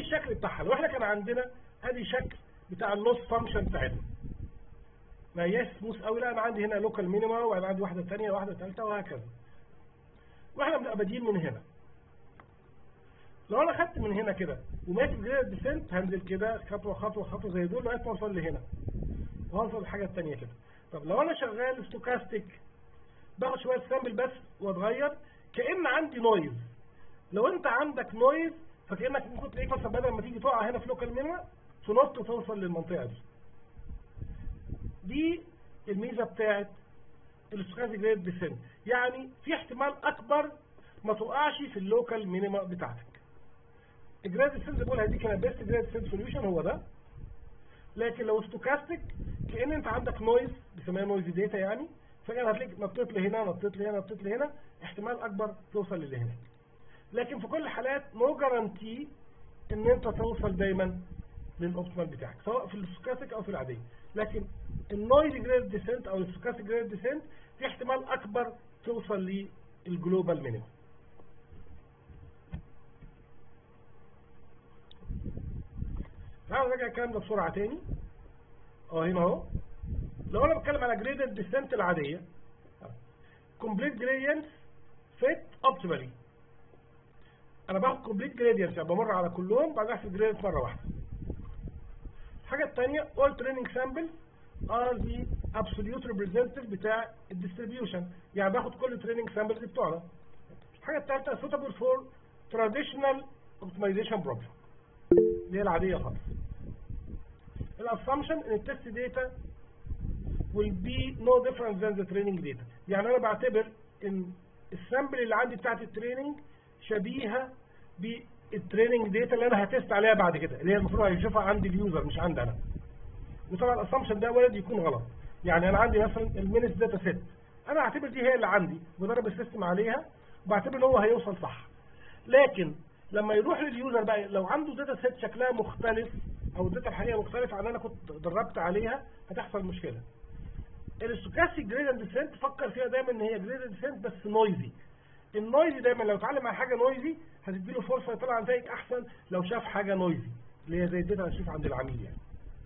الشكل بتاعها لو احنا كان عندنا ادي شكل بتاع اللوس فانكشن بتاعتنا ما هياش سموث قوي لا انا عندي هنا لوكال مينيما وبعدين عندي واحده ثانيه واحده ثالثه وهكذا واحنا بنبقى بادئين من هنا لو انا خدت من هنا كده وماشي جريد ديسنت هنزل كده خطوه خطوه خطوه زي دول لغايه ما اوصل لهنا وهوصل لحاجه ثانيه كده طب لو انا شغال ستوكاستيك باخد شويه سامبل بس واتغير كان عندي نويز لو انت عندك نويز فكانك ممكن تلاقيك مثلا بدل ما تيجي تقع هنا في لوكال مينيما تنط وتوصل للمنطقه دي دي الميزه بتاعت الاستوكاستيك جريد ديسنت يعني في احتمال اكبر ما تقعش في اللوكال مينيما بتاعتك الجريد ديسنت اللي بقول هديك انا بيست جريد ديسنت سوليوشن هو ده لكن لو ستوكاستيك كان انت عندك نويز بيسميها نويز داتا يعني فجاه هتلاقيك نطيت لهنا نطيت لهنا نطيت لهنا احتمال اكبر توصل للي هناك لكن في كل الحالات نو جارانتي ان انت توصل دايما للاوبتيمال بتاعك سواء في الستوكاستيك او في العاديه لكن النويز جريد ديسنت او الستوكاستيك جريد ديسنت في احتمال اكبر توصل للجلوبال مينيمم تعالوا نراجع الكلام ده بسرعه تاني اه هنا اهو لو انا بتكلم على جريدد ديسنت العاديه كومبليت جريدينت فيت اوبتيمالي انا باخد كومبليت جريدينت يعني بمر على كلهم بعدين احسب جريدينت مره واحده الحاجه الثانيه all training samples are the absolute representative بتاع الديستريبيوشن يعني باخد كل training samples بتوعنا الحاجه الثالثه suitable for traditional optimization problem اللي هي العاديه خالص الاسامبشن ان التست داتا will be no different than the training data يعني انا بعتبر ان السامبل اللي عندي بتاعت التريننج شبيهه بالتريننج داتا اللي انا هتست عليها بعد كده اللي هي المفروض هيشوفها عند اليوزر مش عندي انا وطبعا الاسامبشن ده وارد يكون غلط يعني انا عندي مثلا المينس داتا سيت انا هعتبر دي هي اللي عندي بدرب السيستم عليها وبعتبر ان هو هيوصل صح لكن لما يروح لليوزر بقى لو عنده داتا سيت شكلها مختلف او الداتا الحقيقيه مختلفه عن اللي انا كنت دربت عليها هتحصل مشكله الاستوكاستيك جريدينت ديسنت فكر فيها دايما ان هي جريدينت ديسنت بس نويزي النويزي دايما لو اتعلم على حاجه نويزي هتدي له فرصه يطلع نتائج احسن لو شاف حاجه نويزي اللي هي زي الداتا هنشوف عند العميل يعني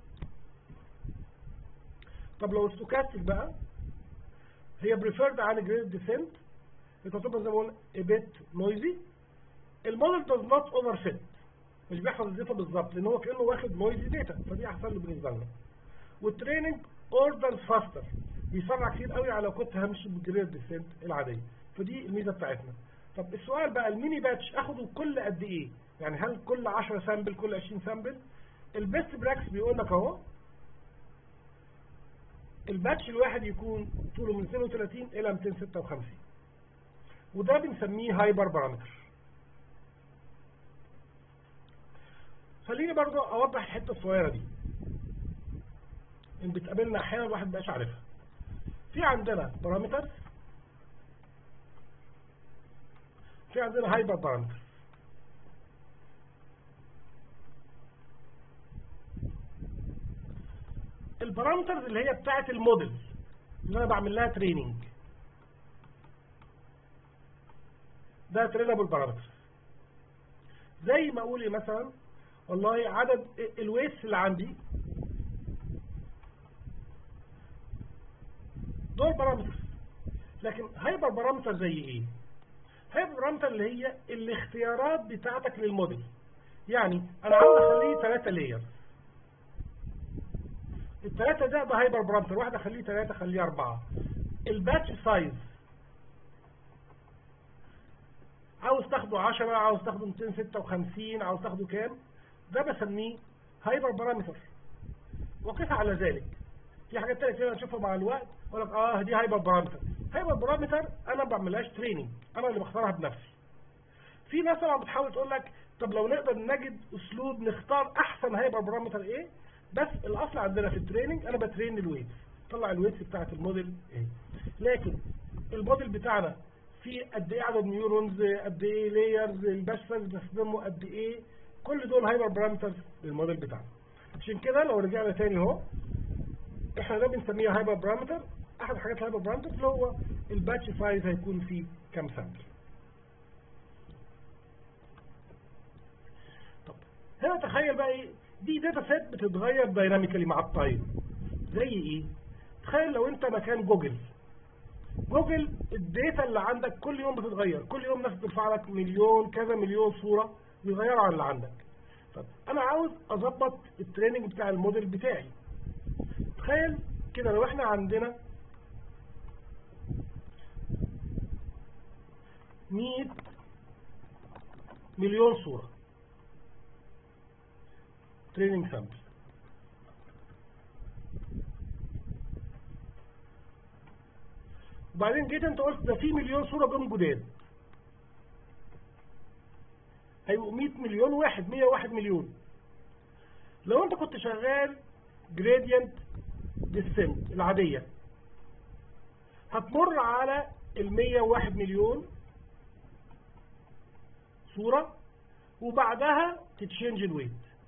طب لو استوكاستيك بقى هي بريفيرد عن جريد ديسنت تعتبر زي ما قلنا a bit noisy الموديل does not overfit مش بيحفظ الداتا بالظبط لان هو كانه واخد نويزي داتا فدي احسن له بالنسبه لنا والتريننج اوردرز فاستر بيسرع كتير قوي على لو كنت همشي بالجريد ديسنت العاديه فدي الميزه بتاعتنا طب السؤال بقى الميني باتش اخده كل قد ايه يعني هل كل 10 سامبل كل 20 سامبل البيست براكس بيقول لك اهو الباتش الواحد يكون طوله من 32 الى 256 وده بنسميه هايبر بارامتر خليني برضو اوضح الحته الصغيره دي ان بتقابلنا احيانا الواحد مبقاش عارفها في عندنا بارامتر في عندنا هايبر بارامتر البارامترز اللي هي بتاعه الموديل اللي انا بعمل لها تريننج ده ترينابل بارامتر زي ما اقول ايه مثلا والله عدد الويتس اللي عندي دول بارامتر لكن هايبر بارامتر زي ايه هايبر بارامتر اللي هي الاختيارات بتاعتك للموديل يعني انا عاوز اخليه ثلاثة لاير الثلاثة ده ده هايبر بارامتر واحد اخليه ثلاثة اخليه اربعة الباتش سايز عاوز تاخده 10 عاوز تاخده 256 عاوز تاخده كام ده بسميه هايبر بارامتر وقف على ذلك في حاجات تانية كده نشوفها مع الوقت اقول لك اه دي هايبر بارامتر هايبر بارامتر انا ما بعملهاش تريننج انا اللي بختارها بنفسي في ناس طبعا بتحاول تقول لك طب لو نقدر نجد اسلوب نختار احسن هايبر بارامتر ايه بس الاصل عندنا في التريننج انا بترين الويتس طلع الويتس بتاعت الموديل ايه لكن الموديل بتاعنا في قد ايه عدد نيورونز قد ايه لايرز الباشفز بستخدمه قد ايه كل دول هايبر بارامترز للموديل بتاعنا عشان كده لو رجعنا تاني اهو احنا ده بنسميه هايبر بارامتر احد حاجات الهايبر بارامتر اللي هو الباتش سايز هيكون فيه كام سامبل طب هنا تخيل بقى ايه دي داتا سيت بتتغير دايناميكالي مع التايم زي ايه تخيل لو انت مكان جوجل جوجل الداتا اللي عندك كل يوم بتتغير كل يوم ناس بترفع لك مليون كذا مليون صورة ويغيروا عن اللي عندك طب انا عاوز اظبط التريننج بتاع الموديل بتاعي تخيل كده لو احنا عندنا 100 مليون صورة تريننج سامبل وبعدين جيت انت قلت ده في مليون صورة جم جداد هيبقوا 100 مليون واحد 101 مليون لو انت كنت شغال جريدينت ديسنت العادية هتمر على ال 101 مليون صورة وبعدها تتشينج الويت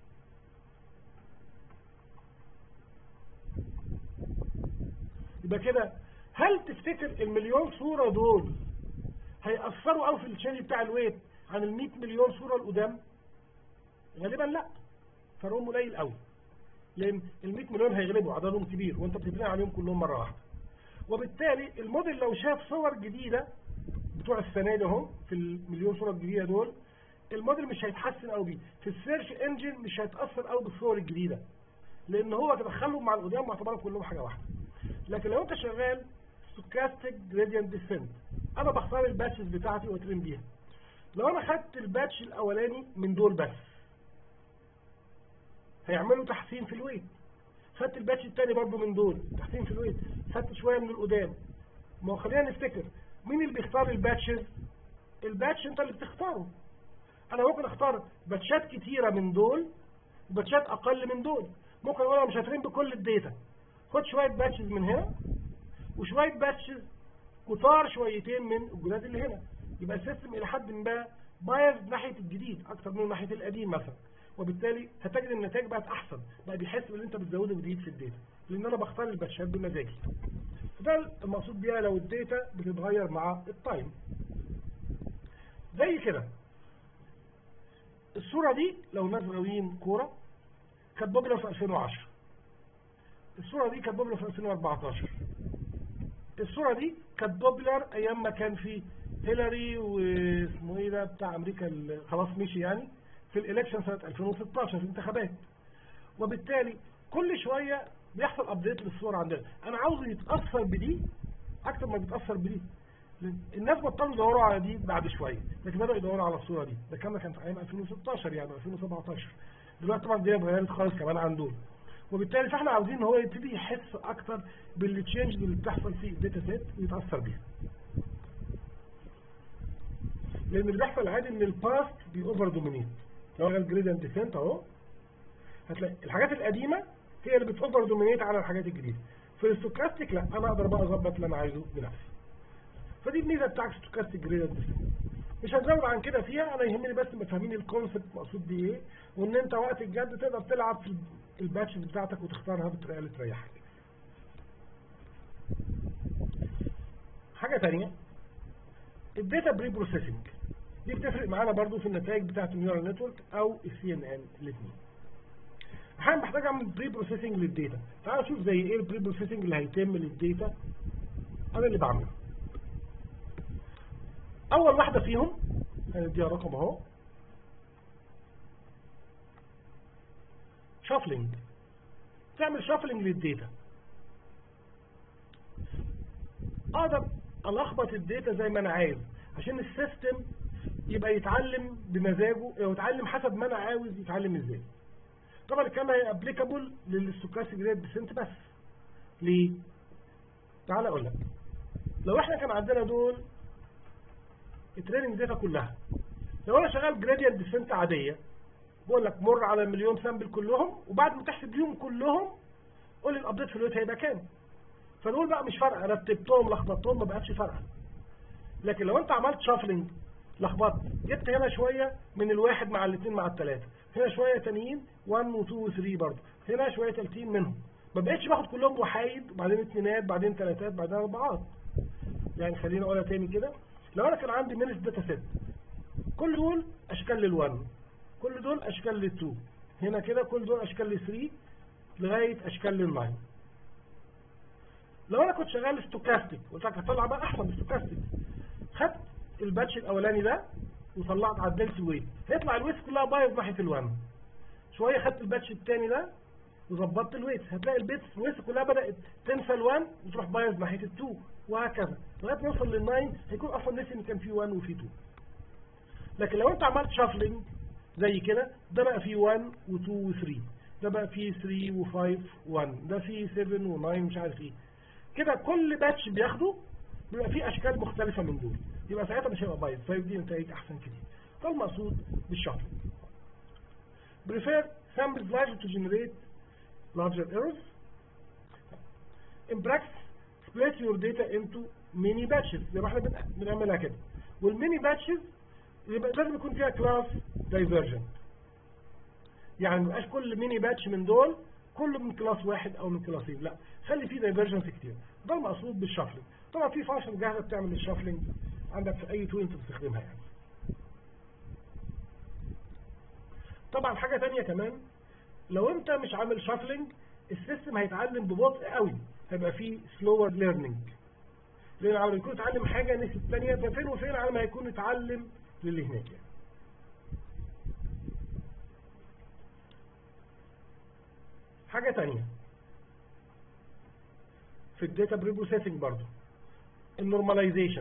يبقى كده هل تفتكر المليون صورة دول هيأثروا أو في التشينج بتاع الويت عن ال 100 مليون صورة القدام غالبا لا فرقهم قليل قوي لان ال 100 مليون هيغلبوا عددهم كبير وانت بتبني عليهم كلهم مره واحده وبالتالي الموديل لو شاف صور جديده بتوع السنه دي اهو في المليون صوره الجديده دول الموديل مش هيتحسن قوي بيه في السيرش انجن مش هيتاثر قوي بالصور الجديده لان هو تدخلهم مع القدام واعتبرهم كلهم حاجه واحده لكن لو انت شغال ستوكاستيك جريدينت ديسنت انا بختار الباتشز بتاعتي واترين بيها لو انا خدت الباتش الاولاني من دول بس هيعملوا تحسين في الويت خدت الباتش التاني برضو من دول تحسين في الويت خدت شويه من القدام ما هو خلينا نفتكر مين اللي بيختار الباتشز الباتش انت اللي بتختاره انا ممكن اختار باتشات كتيره من دول وباتشات اقل من دول ممكن اقول انا مش هترين بكل الداتا خد شويه باتشز من هنا وشويه باتشز كتار شويتين من الجداد اللي هنا يبقى السيستم الى حد ما بايظ ناحيه الجديد اكتر من ناحيه القديم مثلا وبالتالي هتجد النتائج بقت احسن بقى بيحس باللي انت بتزوده جديد في الداتا لان انا بختار الباتشات بمزاجي ده المقصود بيها لو الداتا بتتغير مع التايم زي كده الصورة دي لو ناس غاويين كورة كانت بوبلر في 2010 الصورة دي كانت بوبلر في 2014 الصورة دي كانت بوبلر ايام ما كان في هيلاري واسمه ايه ده بتاع امريكا اللي خلاص مشي يعني في الالكشن سنة 2016 في الانتخابات وبالتالي كل شوية بيحصل ابديت للصور عندنا انا عاوز يتأثر بدي اكتر ما بيتأثر بدي الناس بطلوا يدوروا على دي بعد شوية لكن بدأوا يدوروا على الصورة دي ده كان كان في ايام 2016 يعني 2017 دلوقتي طبعا الدنيا اتغيرت خالص كمان عن دول وبالتالي فاحنا عاوزين ان هو يبتدي يحس اكتر بالتشينج اللي بتحصل في الداتا سيت ويتاثر بيها لان اللي بيحصل عادي ان الباست بيوفر دومينيت لو انا الجريدينت ديسنت اهو هتلاقي الحاجات القديمه هي اللي بتوفر دومينيت على الحاجات الجديده في الستوكاستيك لا انا اقدر بقى اظبط اللي انا عايزه بنفسي فدي الميزه بتاعت الستوكاستيك جريدينت ديسنت مش هنزود عن كده فيها انا يهمني بس تبقى فاهمين الكونسبت مقصود بيه ايه وان انت وقت الجد تقدر تلعب في الباتشز بتاعتك وتختارها بالطريقه اللي تريحك حاجه ثانيه الداتا بري بروسيسنج دي بتفرق معانا برضو في النتائج بتاعت النيورال نتورك او السي ان ان الاثنين احيانا بحتاج اعمل بري بروسيسنج للداتا تعال نشوف زي ايه البري بروسيسنج اللي هيتم للداتا انا اللي بعمله اول واحده فيهم هنديها رقم اهو شافلنج تعمل شافلنج للداتا اقدر الخبط الداتا زي ما انا عايز عشان السيستم يبقى يتعلم بمزاجه او يتعلم حسب ما انا عاوز يتعلم ازاي طبعا الكلام هي ابليكابل للستوكاستيك جريد ديسنت بس ليه تعال اقول لك لو احنا كان عندنا دول التريننج داتا كلها لو انا شغال جريدينت ديسنت عاديه بقول لك مر على المليون سامبل كلهم وبعد ما تحسب ليهم كلهم قول لي الابديت في الويت هيبقى كام فنقول بقى مش فارقه رتبتهم لخبطتهم ما بقتش فارقه لكن لو انت عملت شافلنج لخبطت جبت هنا شويه من الواحد مع الاثنين مع الثلاثه هنا شويه تانيين 1 و2 و3 برضه هنا شويه تالتين منهم ما بقتش باخد كلهم وحايد وبعدين اثنينات بعدين ثلاثات بعدين اربعات يعني خلينا اقولها تاني كده لو انا كان عندي مينس داتا سيت كل دول اشكال للون كل دول اشكال لل2 هنا كده كل دول اشكال ل3 لغايه اشكال لل9 لو انا كنت شغال ستوكاستيك قلت لك هطلع بقى احسن ستوكاستيك خدت الباتش الاولاني ده وطلعت عدلت الويت هيطلع الويت كلها بايظ ناحيه ال1 شويه خدت الباتش الثاني ده وظبطت الويت هتلاقي البيت الويت كلها بدات تنسى ال1 وتروح بايظ ناحيه ال2 وهكذا لغايه ما يوصل لل9 هيكون اصلا نسي ان كان في 1 وفي 2 لكن لو انت عملت شافلنج زي كده ده بقى فيه 1 و2 و3 ده بقى فيه 3 و5 1 ده فيه 7 و9 مش عارف ايه كده كل باتش بياخده بيبقى فيه اشكال مختلفه من دول يبقى ساعتها مش هيبقى بايظ فيدي نتائج احسن كتير ده المقصود بالشافلنج prefer samples larger to generate larger errors in practice split your data into mini batches زي ما احنا بن- بنعملها كده والميني باتشز يبقى لازم يكون فيها كلاس دايفرجنت يعني ما يبقاش كل ميني باتش من دول كله من كلاس واحد او من كلاسين لا خلي فيه دايفرجنس كتير ده المقصود بالشافلنج طبعا في فانكشن جاهزه بتعمل الشافلنج عندك في اي تول انت بتستخدمها يعني طبعا حاجه تانية كمان لو انت مش عامل شافلنج السيستم هيتعلم ببطء قوي هيبقى فيه سلور ليرنينج لان على ما يكون اتعلم حاجه نسي الثانيه ففين وفين على ما يكون اتعلم للي هناك يعني. حاجه تانية في الداتا بريبروسيسنج برضو النورماليزيشن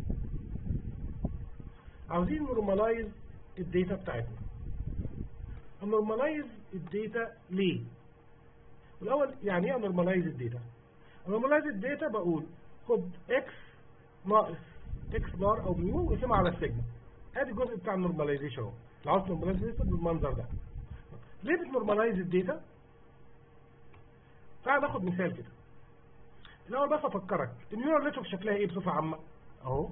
عاوزين نورماليز الداتا بتاعتنا نورماليز الداتا ليه الاول يعني ايه نورماليز الداتا نورماليز الداتا بقول خد اكس ناقص اكس بار او ميو وقسمها على السيجما ادي الجزء بتاع النورماليزيشن اهو لو عاوز نورماليز الداتا بالمنظر ده ليه بتنورماليز الداتا تعال ناخد مثال كده الاول بس افكرك النيورال نتورك شكلها ايه بصفه عامه اهو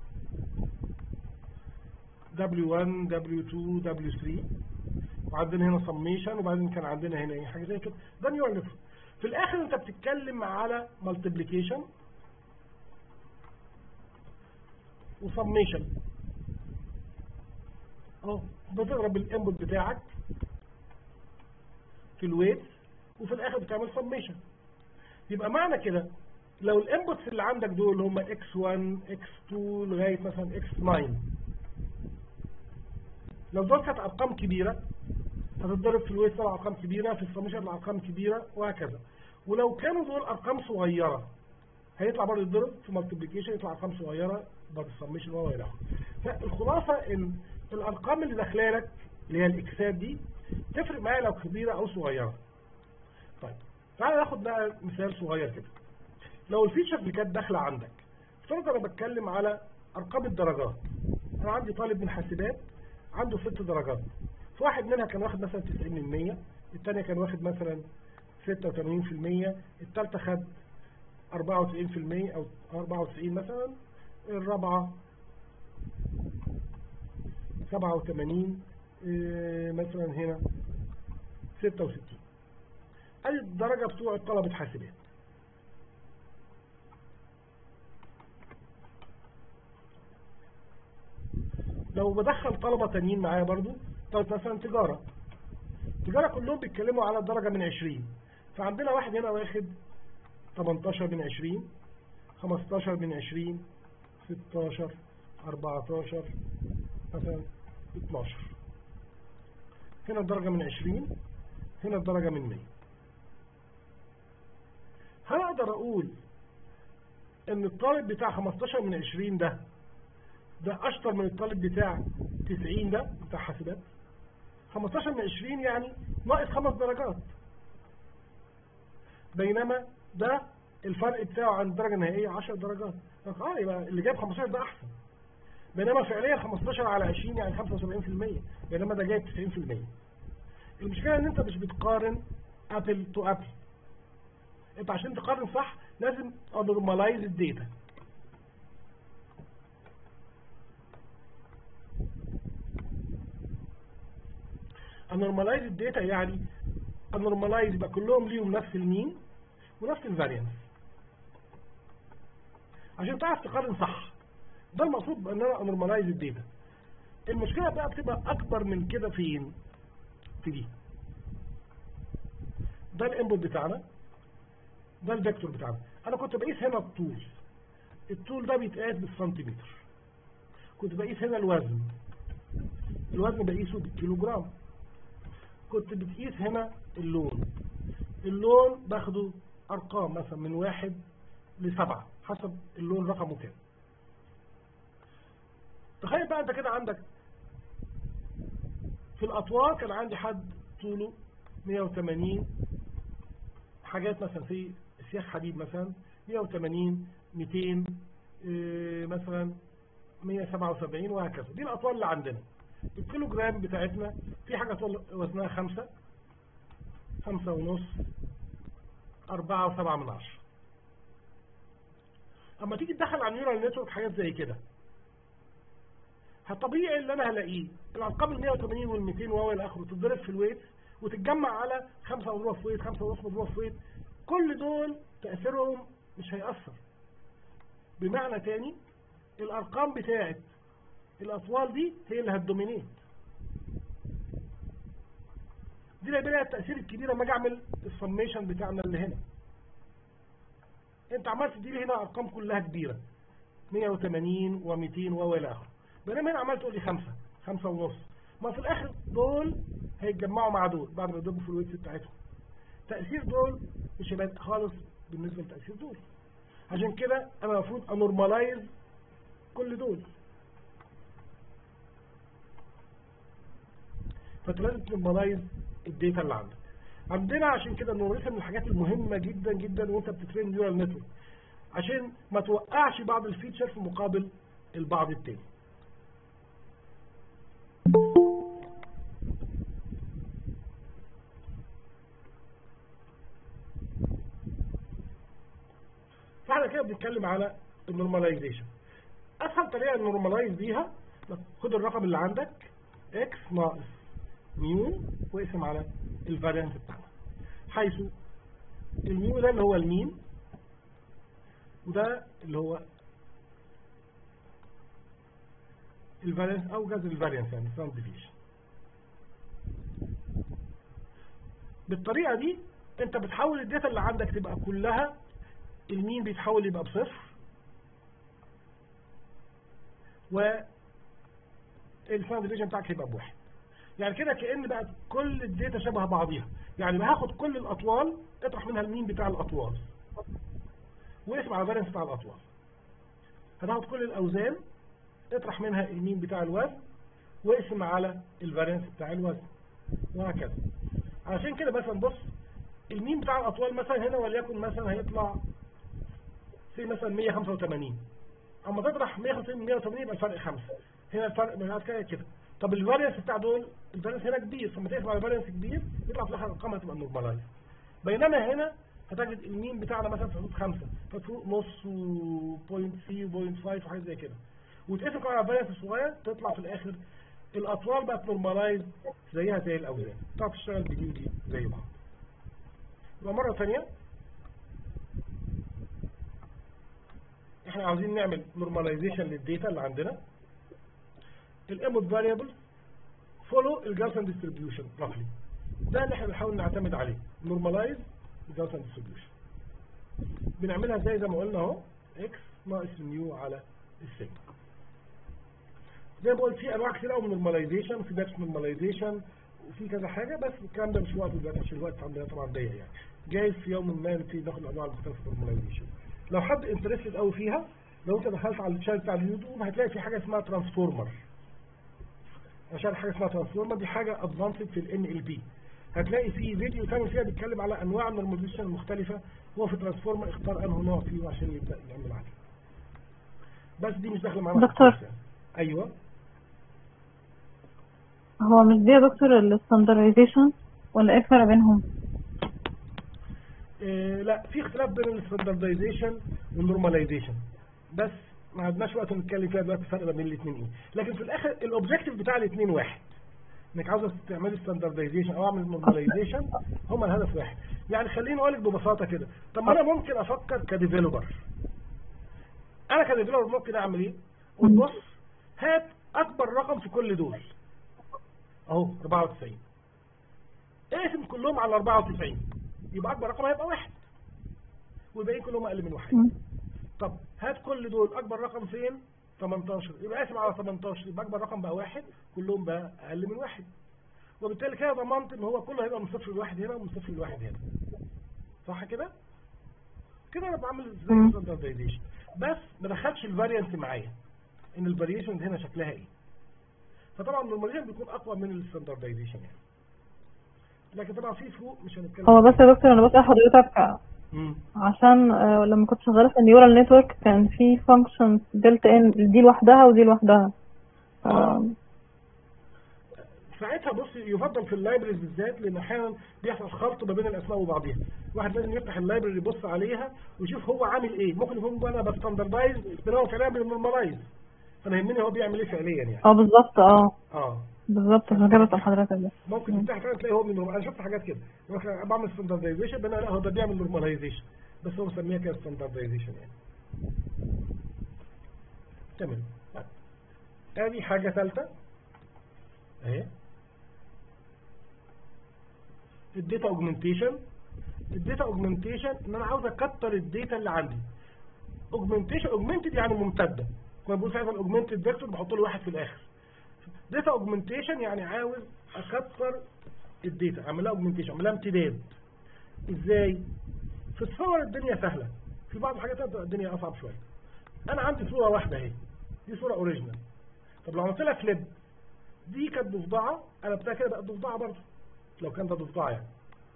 W1 W2 W3 وعندنا هنا سميشن وبعدين كان عندنا هنا ايه حاجه زي كده ده نيورال نتورك في الاخر انت بتتكلم على مالتيبليكيشن وسميشن اهو بتضرب الانبوت بتاعك في الويت وفي الاخر بتعمل سميشن يبقى معنى كده لو الانبوتس اللي عندك دول هم x1 x2 لغايه مثلا x9 لو دول كانت ارقام كبيره هتتضرب في الويت طبعا ارقام كبيره في السميشن ارقام كبيره وهكذا ولو كانوا دول ارقام صغيره هيطلع برضه يتضرب في مالتيبليكيشن يطلع ارقام صغيره برضه السميشن وهو الى اخره فالخلاصه ان الارقام اللي داخله لك اللي هي الاكسات دي تفرق معايا لو كبيره او صغيره طيب تعالى ناخد بقى مثال صغير كده لو الفيتشر اللي كانت داخله عندك افترض انا بتكلم على ارقام الدرجات انا عندي طالب من حاسبات عنده ست درجات في واحد منها كان واخد مثلا 90 من 100 الثانيه كان واخد مثلا 86% الثالثه خد 94% او 94 مثلا الرابعه 87 إيه، مثلا هنا 66 ادي الدرجة بتوع طلبة حاسبات لو بدخل طلبة تانيين معايا برضو طيب مثلا تجارة تجارة كلهم بيتكلموا على الدرجة من 20 فعندنا واحد هنا واخد 18 من 20 15 من 20 16 14 مثلا 12 هنا الدرجة من 20 هنا الدرجة من 100 هل اقدر اقول ان الطالب بتاع 15 من 20 ده ده اشطر من الطالب بتاع 90 ده بتاع حاسبات 15 من 20 يعني ناقص خمس درجات بينما ده الفرق بتاعه عن الدرجة النهائية 10 درجات اه يبقى اللي جايب 15 ده احسن بينما فعليا 15 على 20 يعني 75% بينما ده جايب 90% المشكلة ان انت مش بتقارن ابل تو ابل انت عشان تقارن صح لازم انورماليز الداتا انورماليز الداتا يعني انورماليز يبقى كلهم ليهم نفس المين ونفس الفاريانس عشان تعرف تقارن صح ده المقصود بان انا انورماليز الداتا المشكله بقى بتبقى اكبر من كده فين في دي ده الانبوت بتاعنا ده الفيكتور بتاعنا انا كنت بقيس هنا الطول الطول ده بيتقاس بالسنتيمتر كنت بقيس هنا الوزن الوزن بقيسه بالكيلوجرام كنت بتقيس هنا اللون اللون باخده ارقام مثلا من واحد لسبعة حسب اللون رقمه كام تخيل بقى انت كده عندك في الاطوال كان عندي حد طوله 180 حاجات مثلا في سياخ حديد مثلا 180 200 اه مثلا 177 وهكذا دي الاطوال اللي عندنا الكيلو جرام بتاعتنا في حاجة وزنها خمسة خمسة ونص أربعة وسبعة من عشرة أما تيجي تدخل على النيورال نتورك حاجات زي كده طبيعي اللي أنا هلاقيه الأرقام ال 180 وال 200 وهو إلى آخره تتضرب في الويت وتتجمع على خمسة مضروبة في ويت خمسة ونص مضروبة في ويت كل دول تأثيرهم مش هيأثر بمعنى تاني الأرقام بتاعت الأطوال دي هي اللي هتدومينيت دي اللي بقى التأثير الكبير لما اجي اعمل السميشن بتاعنا اللي هنا انت عملت دي هنا ارقام كلها كبيرة 180 و200 و الى اخره بينما هنا عملت تقول لي خمسة خمسة ونص ما في الاخر دول هيتجمعوا مع دول بعد ما يضربوا في الويتس بتاعتهم تأثير دول مش هيبقى خالص بالنسبة لتأثير دول عشان كده انا المفروض انورمالايز كل دول فانت لازم تنورمالايز الداتا اللي عندك عندنا عشان كده نورثها من الحاجات المهمة جدا جدا وانت بتترين نيورال نتورك عشان ما توقعش بعض الفيتشر في مقابل البعض التاني فاحنا كده بنتكلم على النورماليزيشن اسهل طريقه نورماليز بيها خد الرقم اللي عندك اكس ناقص ميو واقسم على الفاريانس بتاعنا حيث الميو ده اللي هو المين وده اللي هو الفاريانس او جذر الفاريانس يعني ستاند ديفيشن بالطريقه دي انت بتحول الداتا اللي عندك تبقى كلها المين بيتحول يبقى بصفر و الستاند ديفيشن بتاعك هيبقى بواحد يعني كده كأن بقى كل الداتا شبه بعضيها يعني هاخد كل الأطوال اطرح منها المين بتاع الأطوال واسم على الفارنس بتاع الأطوال هتاخد كل الأوزان اطرح منها المين بتاع الوزن واقسم على الفارنس بتاع الوزن وهكذا عشان كده مثلا بص المين بتاع الأطوال مثلا هنا وليكن مثلا هيطلع في مثلا 185 اما تطرح 185 180 يبقى الفرق 5 هنا الفرق من كده كده طب الفاريانس بتاع دول الفاريانس هنا كبير فلما تقسم على فاريانس كبير يطلع في الاخر الارقام هتبقى نورمالايز بينما هنا هتجد المين بتاعنا مثلا في حدود 5 ففوق نص وبوينت سي وبوينت 5 وحاجات زي كده وتقسم كمان على الفاريانس الصغير تطلع في الاخر الاطوال بقت نورمالايز زيها زي الاوزان تعرف تشتغل بدي ودي زي بعض يبقى مره ثانيه احنا عاوزين نعمل نورماليزيشن للداتا اللي عندنا الانبوت فاريبل فولو الجالسون ديستريبيوشن رفلي ده اللي احنا بنحاول نعتمد عليه نورماليز الجالسون ديستريبيوشن بنعملها زي زي ما قلنا اهو اكس ناقص نيو على السيجما زي ما قلت في انواع كتير قوي من النورماليزيشن وفي باتش نورماليزيشن وفي كذا حاجه بس الكلام ده مش وقت دلوقتي عشان الوقت عندنا طبعا ضيق يعني جايز في يوم ما نبتدي ناخد الانواع المختلفه في النورماليزيشن لو حد انترستد قوي فيها لو انت دخلت على الشانل بتاع اليوتيوب هتلاقي في حاجه اسمها ترانسفورمر عشان حاجه اسمها ترانسفورمر دي حاجه ادفانسد في الان ال بي هتلاقي في فيديو كامل فيها بيتكلم على انواع من الموديليشن المختلفه هو في ترانسفورمر اختار انه نوع فيه عشان يبدا يعمل عليه بس دي مش داخله معانا دكتور. في الكورس يعني. ايوه هو مش دي يا دكتور الستاندرديزيشن ولا ايه الفرق بينهم إيه لا في اختلاف بين الستاندردايزيشن والنورماليزيشن بس ما عندناش وقت نتكلم فيها دلوقتي الفرق ما بين الاثنين ايه لكن في الاخر الاوبجيكتيف بتاع الاثنين واحد انك عاوز تعمل ستاندردايزيشن او اعمل نورماليزيشن هما الهدف واحد يعني خليني اقول لك ببساطه كده طب ما انا ممكن افكر كديفيلوبر انا كديفيلوبر ممكن اعمل ايه قول بص هات اكبر رقم في كل دول اهو 94 اقسم كلهم على 94 يبقى اكبر رقم هيبقى واحد والباقيين كلهم اقل من واحد مم. طب هات كل دول اكبر رقم فين 18 يبقى قاسم على 18 يبقى اكبر رقم بقى واحد كلهم بقى اقل من واحد وبالتالي كده ضمنت ان هو كله هيبقى من صفر لواحد هنا ومن صفر لواحد هنا صح كده كده انا بعمل زي مم. ستاندردايزيشن بس ما دخلش الفاريانت معايا ان الفاريشن هنا شكلها ايه فطبعا النورماليزيشن بيكون اقوى من الستاندردايزيشن يعني لكن طبعا في فروق مش هنتكلم هو بس يا دكتور انا بسأل حضرتك مم. عشان آه، لما كنت شغالة في النيورال نتورك كان في فانكشن بيلت ان دي لوحدها ودي لوحدها آه. آم، ساعتها بص يفضل في اللايبرز بالذات لان احيانا بيحصل خلط ما بين الاسماء وبعضها واحد لازم يفتح اللايبرري يبص عليها ويشوف هو عامل ايه ممكن يكون انا بستاندردايز بان هو فعليا بنورماليز فانا يهمني هو بيعمل ايه فعليا يعني اه بالظبط اه اه بالظبط عشان كده بسأل حضرتك ده ممكن تفتح كده تلاقي هو من انا شفت حاجات كده مثلا بعمل ستاندردايزيشن بان لا هو ده بيعمل نورماليزيشن بس هو مسميها كده ستاندردايزيشن يعني تمام طيب. ادي حاجه ثالثه اهي الداتا اوجمنتيشن الداتا اوجمنتيشن ان انا عاوز اكتر الداتا اللي عندي اوجمنتيشن اوجمنتد يعني ممتده كنا بنقول ساعتها الاوجمنتد فيكتور بحط له واحد في الاخر داتا اوجمنتيشن يعني عاوز اكتر الداتا اعمل لها اوجمنتيشن اعمل لها امتداد ازاي في الصور الدنيا سهله في بعض الحاجات تبقى الدنيا اصعب شويه انا عندي صوره واحده اهي دي صوره اوريجينال طب لو عملت لها فليب دي كانت ضفدعه قلبتها كده بقت ضفدعه برضه لو كان ده ضفدعه يعني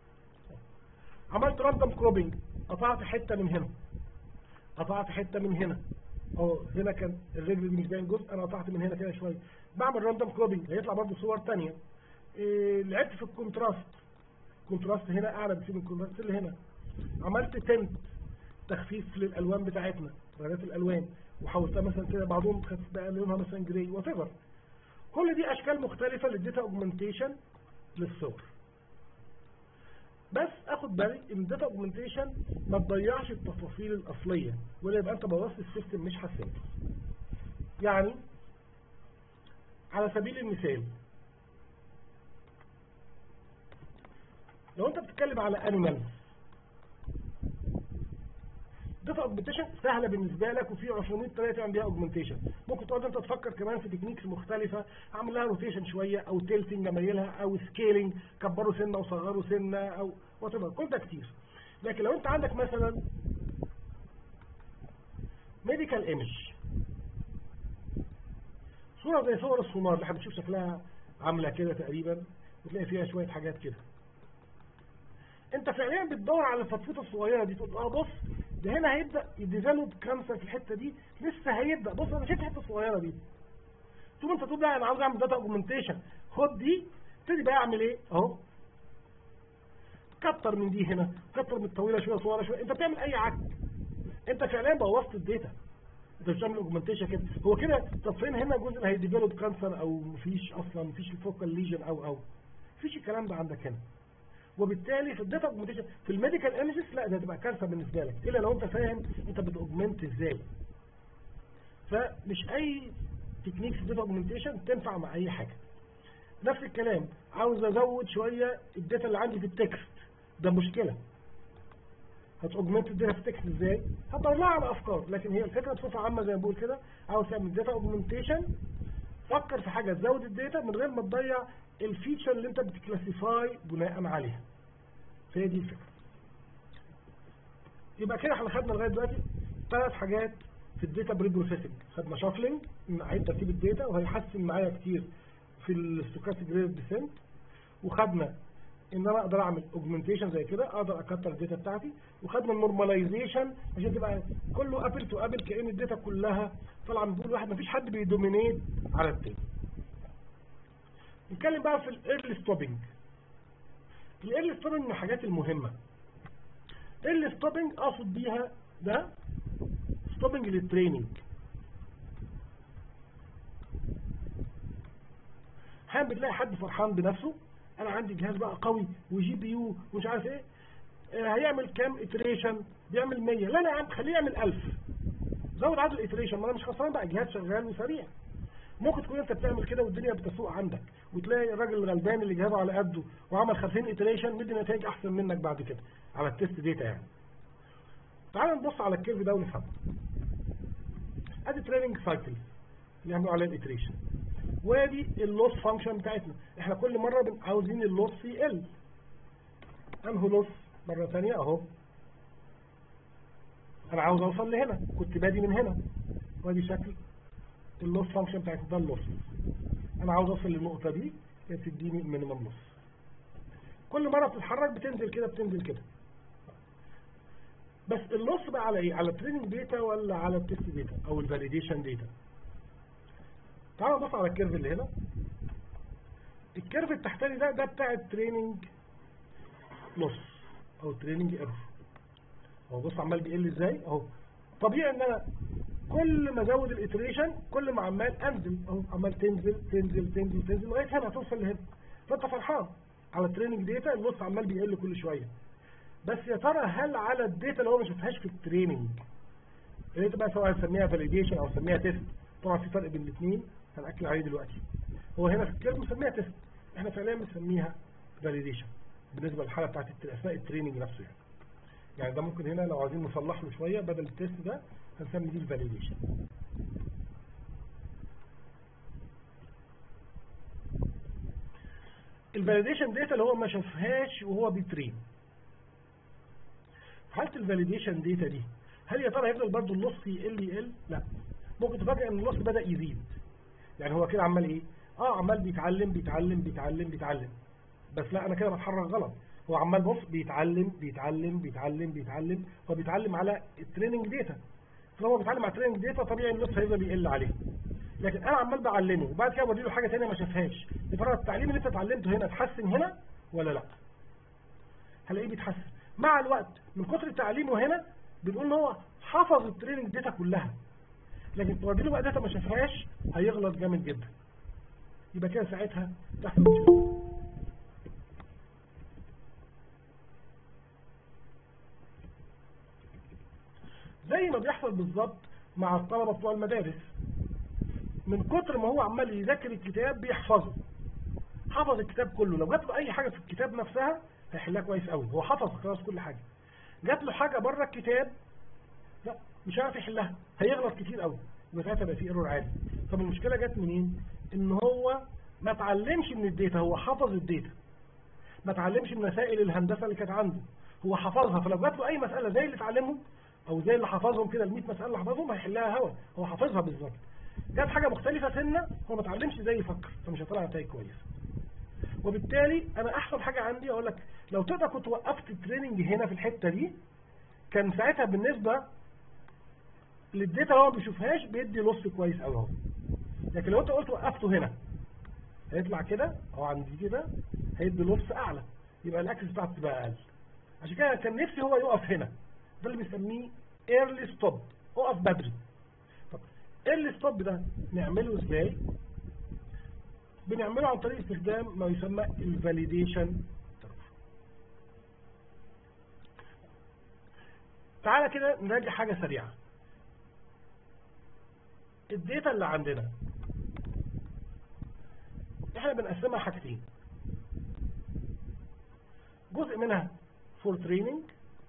عملت راندوم كروبنج قطعت حته من هنا قطعت حته من هنا اهو هنا كان الرجل دي مش باين جزء انا قطعت من هنا كده شويه بعمل راندوم كروبنج هيطلع برضه صور ثانيه إيه لعبت في الكونتراست كونتراست هنا اعلى بكتير من الكونتراست اللي هنا عملت تنت تخفيف للالوان بتاعتنا غيرت الالوان وحولتها مثلا كده بعضهم خفيف بقى لونها مثلا جراي وات كل دي اشكال مختلفه للداتا اوجمنتيشن للصور بس اخد بالي ان الداتا اوجمنتيشن ما تضيعش التفاصيل الاصليه ولا يبقى انت بوظت السيستم مش حسنته يعني على سبيل المثال لو انت بتتكلم على انيمالز داتا اوجمنتيشن سهله بالنسبه لك وفي 200 طريقه تعمل بيها اوجمنتيشن ممكن تقعد انت تفكر كمان في تكنيكس مختلفه اعمل لها روتيشن شويه او تيلتنج اميلها او سكيلينج كبروا سنه وصغروا سنه او وات كل ده كتير لكن لو انت عندك مثلا ميديكال ايمج صوره زي صور السونار اللي احنا بنشوف شكلها عامله كده تقريبا وتلاقي فيها شويه حاجات كده انت فعليا بتدور على الفتفوته الصغيره دي تقول اه بص ده هنا هيبدا يديفلوب كانسر في الحته دي لسه هيبدا بص انا شايف الحته الصغيره دي ثم انت تقول لا انا عاوز اعمل داتا اوجمنتيشن خد دي ابتدي بقى اعمل ايه اهو كتر من دي هنا كتر من الطويله شويه صغيره شويه انت بتعمل اي عك انت فعليا بوظت الداتا انت مش بتعمل اوجمنتيشن كده هو كده طب فين هنا الجزء اللي هيديفلوب كانسر او مفيش اصلا مفيش الفوكال ليجن او او مفيش الكلام ده عندك هنا وبالتالي في الداتا اوجمنتيشن في الميديكال ايمجز لا ده هتبقى كارثه بالنسبه لك الا لو انت فاهم انت بتاوجمنت ازاي فمش اي تكنيك في الداتا اوجمنتيشن تنفع مع اي حاجه نفس الكلام عاوز ازود شويه الداتا اللي عندي في التكست ده مشكله هتاوجمنت الداتا في التكست ازاي هتطلع على افكار لكن هي الفكره بصفه عامه زي ما بقول كده عاوز تعمل داتا اوجمنتيشن فكر في حاجه تزود الداتا من غير ما تضيع الفيتشر اللي انت بتكلاسيفاي بناء عليها فهي دي الفكره يبقى كده احنا خدنا لغايه دلوقتي ثلاث حاجات في الداتا بري بروسيسنج خدنا شافلنج عيد ترتيب الداتا وهيحسن معايا كتير في الستوكاستيك جريد ديسنت وخدنا ان انا اقدر اعمل اوجمنتيشن زي كده اقدر اكتر الداتا بتاعتي وخدنا النورماليزيشن عشان تبقى كله ابل تو ابل كأن الداتا كلها طالعه من دول واحد مفيش حد بيدومينيت على التاني نتكلم بقى في الايرلي ستوبنج الايرلي ستوبنج من الحاجات المهمه ايرلي ستوبنج اقصد بيها ده ستوبنج للتريننج احيانا بتلاقي حد فرحان بنفسه انا عندي جهاز بقى قوي وجي بي يو ومش عارف ايه آه، هيعمل كام اتريشن بيعمل 100 لا لا يا عم خليه يعمل 1000 زود عدد الاتريشن ما انا مش خسران بقى جهاز شغال وسريع ممكن تكون انت بتعمل كده والدنيا بتسوق عندك وتلاقي الراجل الغلبان اللي جابه على قده وعمل 50 اتريشن مدي نتائج احسن منك بعد كده على التست داتا يعني تعال نبص على الكيرف ده ونفهمه ادي تريننج سايكل اللي عملوا عليها الاتريشن وادي اللوس فانكشن بتاعتنا احنا كل مره بن- عاوزين اللوس يقل انه لوس مره ثانيه اهو انا عاوز اوصل لهنا كنت بادي من هنا وادي شكل اللوس فانكشن بتاعت ده اللوس انا عاوز اوصل للنقطه دي هي تديني مينيمم لوس كل مره بتتحرك بتنزل كده بتنزل كده بس اللوس بقى على ايه على التريننج داتا ولا على التست داتا او الفاليديشن داتا تعالوا نبص على الكيرف اللي هنا الكيرف التحتاني ده ده بتاع التريننج لوس او تريننج ايرور اهو بص عمال بيقل ازاي اهو طبيعي ان انا كل ما ازود الاتريشن كل ما عمال انزل اهو عمال تنزل تنزل تنزل تنزل لغايه هنا هتوصل لهنا فانت فرحان على التريننج داتا اللوس عمال بيقل كل شويه بس يا ترى هل على الداتا اللي هو ما شافهاش في التريننج اللي بقى سواء هنسميها فاليديشن او نسميها تيست طبعا في فرق بين الاثنين هنأكد عليه دلوقتي هو هنا في الكيرف مسميها تيست احنا فعليا بنسميها فاليديشن بالنسبه للحاله بتاعت الت- اثناء التريننج نفسه يعني يعني ده ممكن هنا لو عايزين نصلح له شويه بدل التيست ده هنسمي دي الفاليديشن الفاليديشن داتا اللي هو ما شافهاش وهو بيترين في حاله الفاليديشن داتا دي هل يا ترى هيفضل برضه النص يقل يقل لا ممكن تفاجئ ان النص بدا يزيد يعني هو كده عمال ايه اه عمال بيتعلم بيتعلم بيتعلم بيتعلم بس لا انا كده بتحرك غلط هو عمال بص بيتعلم بيتعلم بيتعلم بيتعلم هو بيتعلم على التريننج داتا طالما بيتعلم على التريننج داتا طبيعي النص هيفضل يقل عليه لكن انا عمال بعلمه وبعد كده بديله حاجه ثانيه ما شافهاش يا ترى التعليم اللي انت اتعلمته هنا اتحسن هنا ولا لا هلاقيه بيتحسن مع الوقت من كتر تعليمه هنا بنقول ان هو حفظ التريننج داتا كلها لكن تودي له بقى داتا ما شافهاش هيغلط جامد جدا يبقى كده ساعتها تحصل مشكله زي ما بيحصل بالظبط مع الطلبه بتوع المدارس من كتر ما هو عمال يذاكر الكتاب بيحفظه حفظ الكتاب كله لو جات له اي حاجه في الكتاب نفسها هيحلها كويس قوي هو حفظ خلاص كل حاجه جات له حاجه بره الكتاب لا مش عارف يحلها هيغلط كتير قوي يبقى ساعتها بقى في ايرور عالي طب المشكله جت منين ان هو ما اتعلمش من الداتا هو حفظ الداتا ما اتعلمش من مسائل الهندسه اللي كانت عنده هو حفظها فلو جات له اي مساله زي اللي اتعلمهم او زي اللي حفظهم كده ال 100 مساله اللي حفظهم هيحلها هوا هو حافظها بالظبط جت حاجه مختلفه سنه هو ما اتعلمش ازاي يفكر فمش هيطلع نتائج كويسه وبالتالي انا احسن حاجه عندي اقول لك لو تقدر كنت وقفت التريننج هنا في الحته دي كان ساعتها بالنسبه للداتا اللي هو ما بيشوفهاش بيدي نص كويس قوي اهو لكن لو انت قلت وقفته هنا هيطلع كده او عندي كده هيدي نص اعلى يبقى الاكسس بتاعته تبقى اقل عشان كده كان نفسي هو يقف هنا ده اللي بنسميه ايرلي ستوب اقف بدري طب ايرلي ستوب ده نعمله ازاي بنعمله عن طريق استخدام ما يسمى الفاليديشن تعالى كده نراجع حاجة سريعة الداتا اللي عندنا احنا بنقسمها حاجتين جزء منها فور تريننج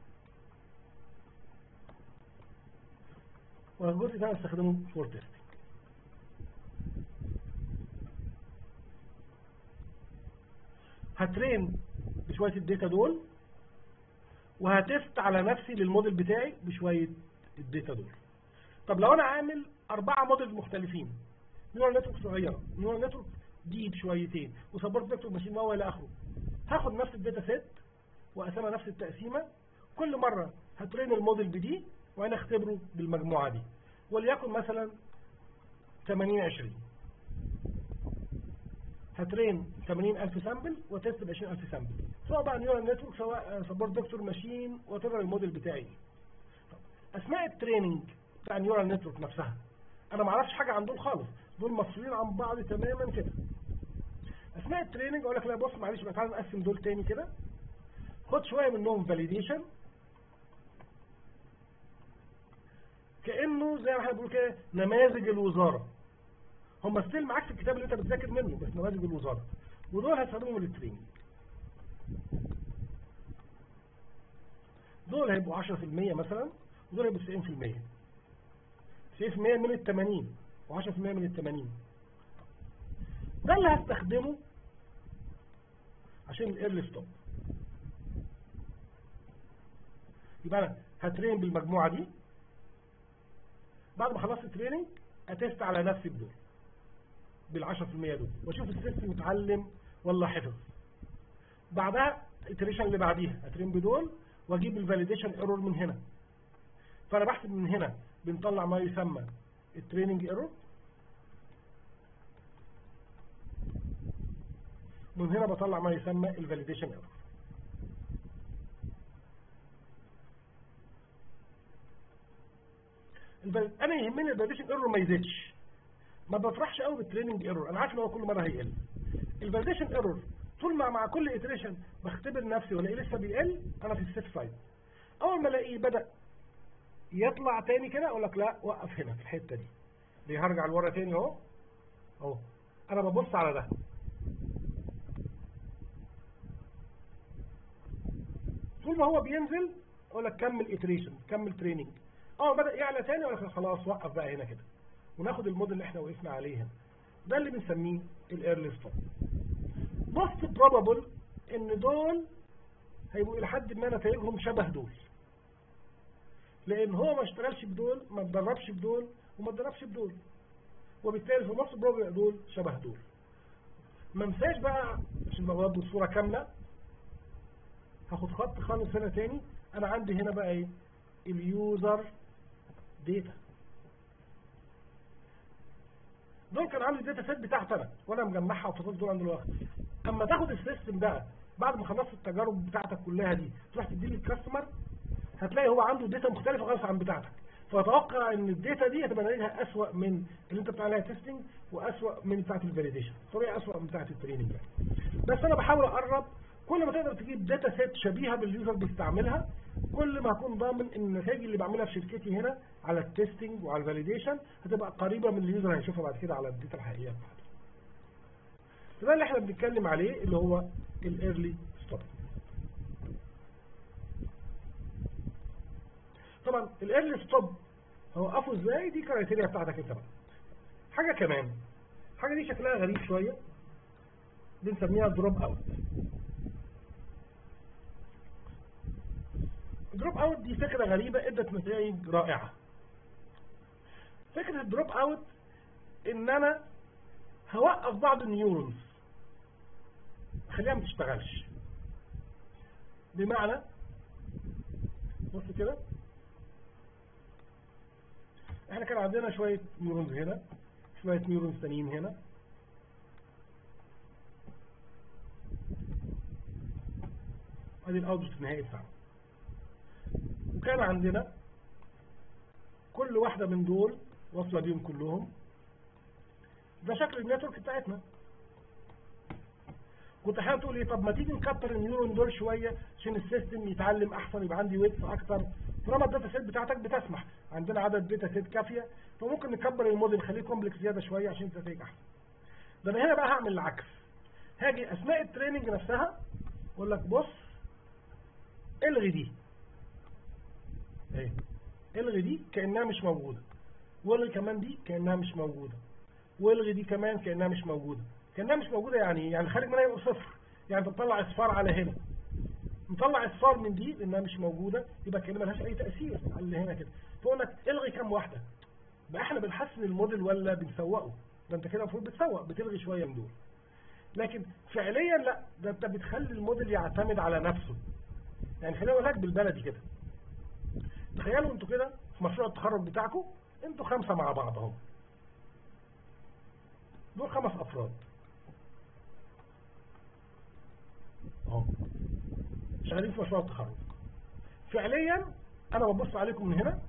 والجزء ده نستخدمه فور تيستنج هترين بشوية الداتا دول وهتست على نفسي للموديل بتاعي بشوية الداتا دول طب لو انا عامل اربعة موديل مختلفين نيورال نتورك صغيرة نيورال نتورك ديب شويتين وسبورت نتورك ماشين ما هو الى اخره هاخد نفس الداتا سيت واقسمها نفس التقسيمة كل مرة هترين الموديل بدي وانا اختبره بالمجموعة دي وليكن مثلا 80 20 هترين 80000 سامبل وتست ب 20000 سامبل سواء بقى نيورال نتورك سواء سبورت دكتور ماشين وتبر الموديل بتاعي طب اثناء التريننج بتاع النيورال نتورك نفسها انا ما اعرفش حاجه عن دول خالص دول مفصولين عن بعض تماما كده اثناء التريننج اقول لك لا بص معلش بقى تعالى نقسم دول تاني كده خد شويه منهم فاليديشن كانه زي ما احنا بنقول كده نماذج الوزاره هم ستيل معاك في الكتاب اللي انت بتذاكر منه بس نماذج الوزاره ودول هستخدمهم للتريننج دول هيبقوا 10% مثلا ودول هيبقوا 90% 90% من ال 80 و10% من ال 80 ده اللي هستخدمه عشان الايرلي ستوب يبقى انا هترين بالمجموعه دي بعد ما خلصت تريننج اتست على نفسي بدول بال 10% دول واشوف السيستم اتعلم ولا حفظ بعدها الاتريشن اللي بعديها اترين بدول واجيب الفاليديشن ايرور من هنا فانا بحسب من هنا بنطلع ما يسمى التريننج ايرور من هنا بطلع ما يسمى الفاليديشن ايرور انا يهمني الفاليديشن ايرور ما يزيدش ما بفرحش قوي بالتريننج ايرور انا عارف ان هو كل مره هيقل الفاليديشن ايرور طول ما مع كل اتريشن بختبر نفسي والاقيه لسه بيقل انا في السيف سايد اول ما الاقيه بدا يطلع تاني كده اقول لك لا وقف هنا في الحته دي دي هرجع لورا تاني اهو اهو انا ببص على ده طول ما هو بينزل اقول لك كمل اتريشن كمل تريننج اه بدا يعلى تاني اقول لك خلاص وقف بقى هنا كده وناخد الموديل اللي احنا وقفنا عليه هنا ده اللي بنسميه الايرلي ستوب موست بروبابل ان دول هيبقوا الى حد ما نتائجهم شبه دول لان هو ما اشتغلش بدول ما اتدربش بدول وما اتدربش بدول وبالتالي في موست بروبابل دول شبه دول ما انساش بقى عشان برضه الصوره كامله هاخد خط خالص هنا تاني انا عندي هنا بقى ايه اليوزر داتا دول كان عندي الداتا سيت بتاعتي انا وانا مجمعها وفصلت دول عن دلوقتي اما تاخد السيستم بقى بعد ما خلصت التجارب بتاعتك كلها دي تروح تدي للكاستمر هتلاقي هو عنده داتا مختلفه خالص عن بتاعتك فاتوقع ان الداتا دي هتبقى نتائجها اسوأ من اللي انت بتاع عليها تيستنج واسوأ من بتاعه الفاليديشن طبيعي اسوأ من بتاعه التريننج يعني. بس انا بحاول اقرب كل ما تقدر تجيب داتا سيت شبيهه باليوزر بيستعملها كل ما هكون ضامن ان النتائج اللي بعملها في شركتي هنا على التستنج وعلى الفاليديشن هتبقى قريبه من اللي اليوزر هيشوفها بعد كده على الداتا الحقيقيه بتاعته. ده اللي احنا بنتكلم عليه اللي هو الايرلي ستوب. طبعا الايرلي ستوب هوقفه ازاي دي كرايتيريا بتاعتك انت بقى. حاجه كمان حاجه دي شكلها غريب شويه بنسميها دروب اوت. دروب اوت دي فكره غريبه ادت نتائج رائعه فكره الدروب اوت ان انا هوقف بعض النيورونز اخليها ما تشتغلش بمعنى بص كده احنا كان عندنا شويه نيورونز هنا شويه نيورونز تانيين هنا ادي الاوتبوت النهائي بتاعنا وكان عندنا كل واحدة من دول واصلة بيهم كلهم ده شكل النتورك بتاعتنا كنت احيانا تقول ايه طب ما تيجي نكتر النيورون دول شويه عشان السيستم يتعلم احسن يبقى عندي ويتس اكتر طالما الداتا سيت بتاعتك بتسمح عندنا عدد داتا سيت كافيه فممكن نكبر الموديل نخليه كومبلكس زياده شويه عشان النتائج احسن ده انا هنا بقى هعمل العكس هاجي اثناء التريننج نفسها اقول لك بص الغي دي ايه الغي دي كانها مش موجوده والغي كمان دي كانها مش موجوده والغي دي كمان كانها مش موجوده كانها مش موجوده يعني يعني خارج منها يبقى صفر يعني بتطلع اصفار على هنا نطلع اصفار من دي لانها مش موجوده يبقى كانها ملهاش اي تاثير على اللي هنا كده فاقول لك الغي كام واحده بقى احنا بنحسن الموديل ولا بنسوقه ده انت كده المفروض بتسوق بتلغي شويه من دول لكن فعليا لا ده انت بتخلي الموديل يعتمد على نفسه يعني خلينا اقول لك بالبلدي كده تخيلوا انتوا كده في مشروع التخرج بتاعكم انتوا خمسه مع بعض اهو دول خمس افراد اهو شغالين في مشروع التخرج فعليا انا ببص عليكم من هنا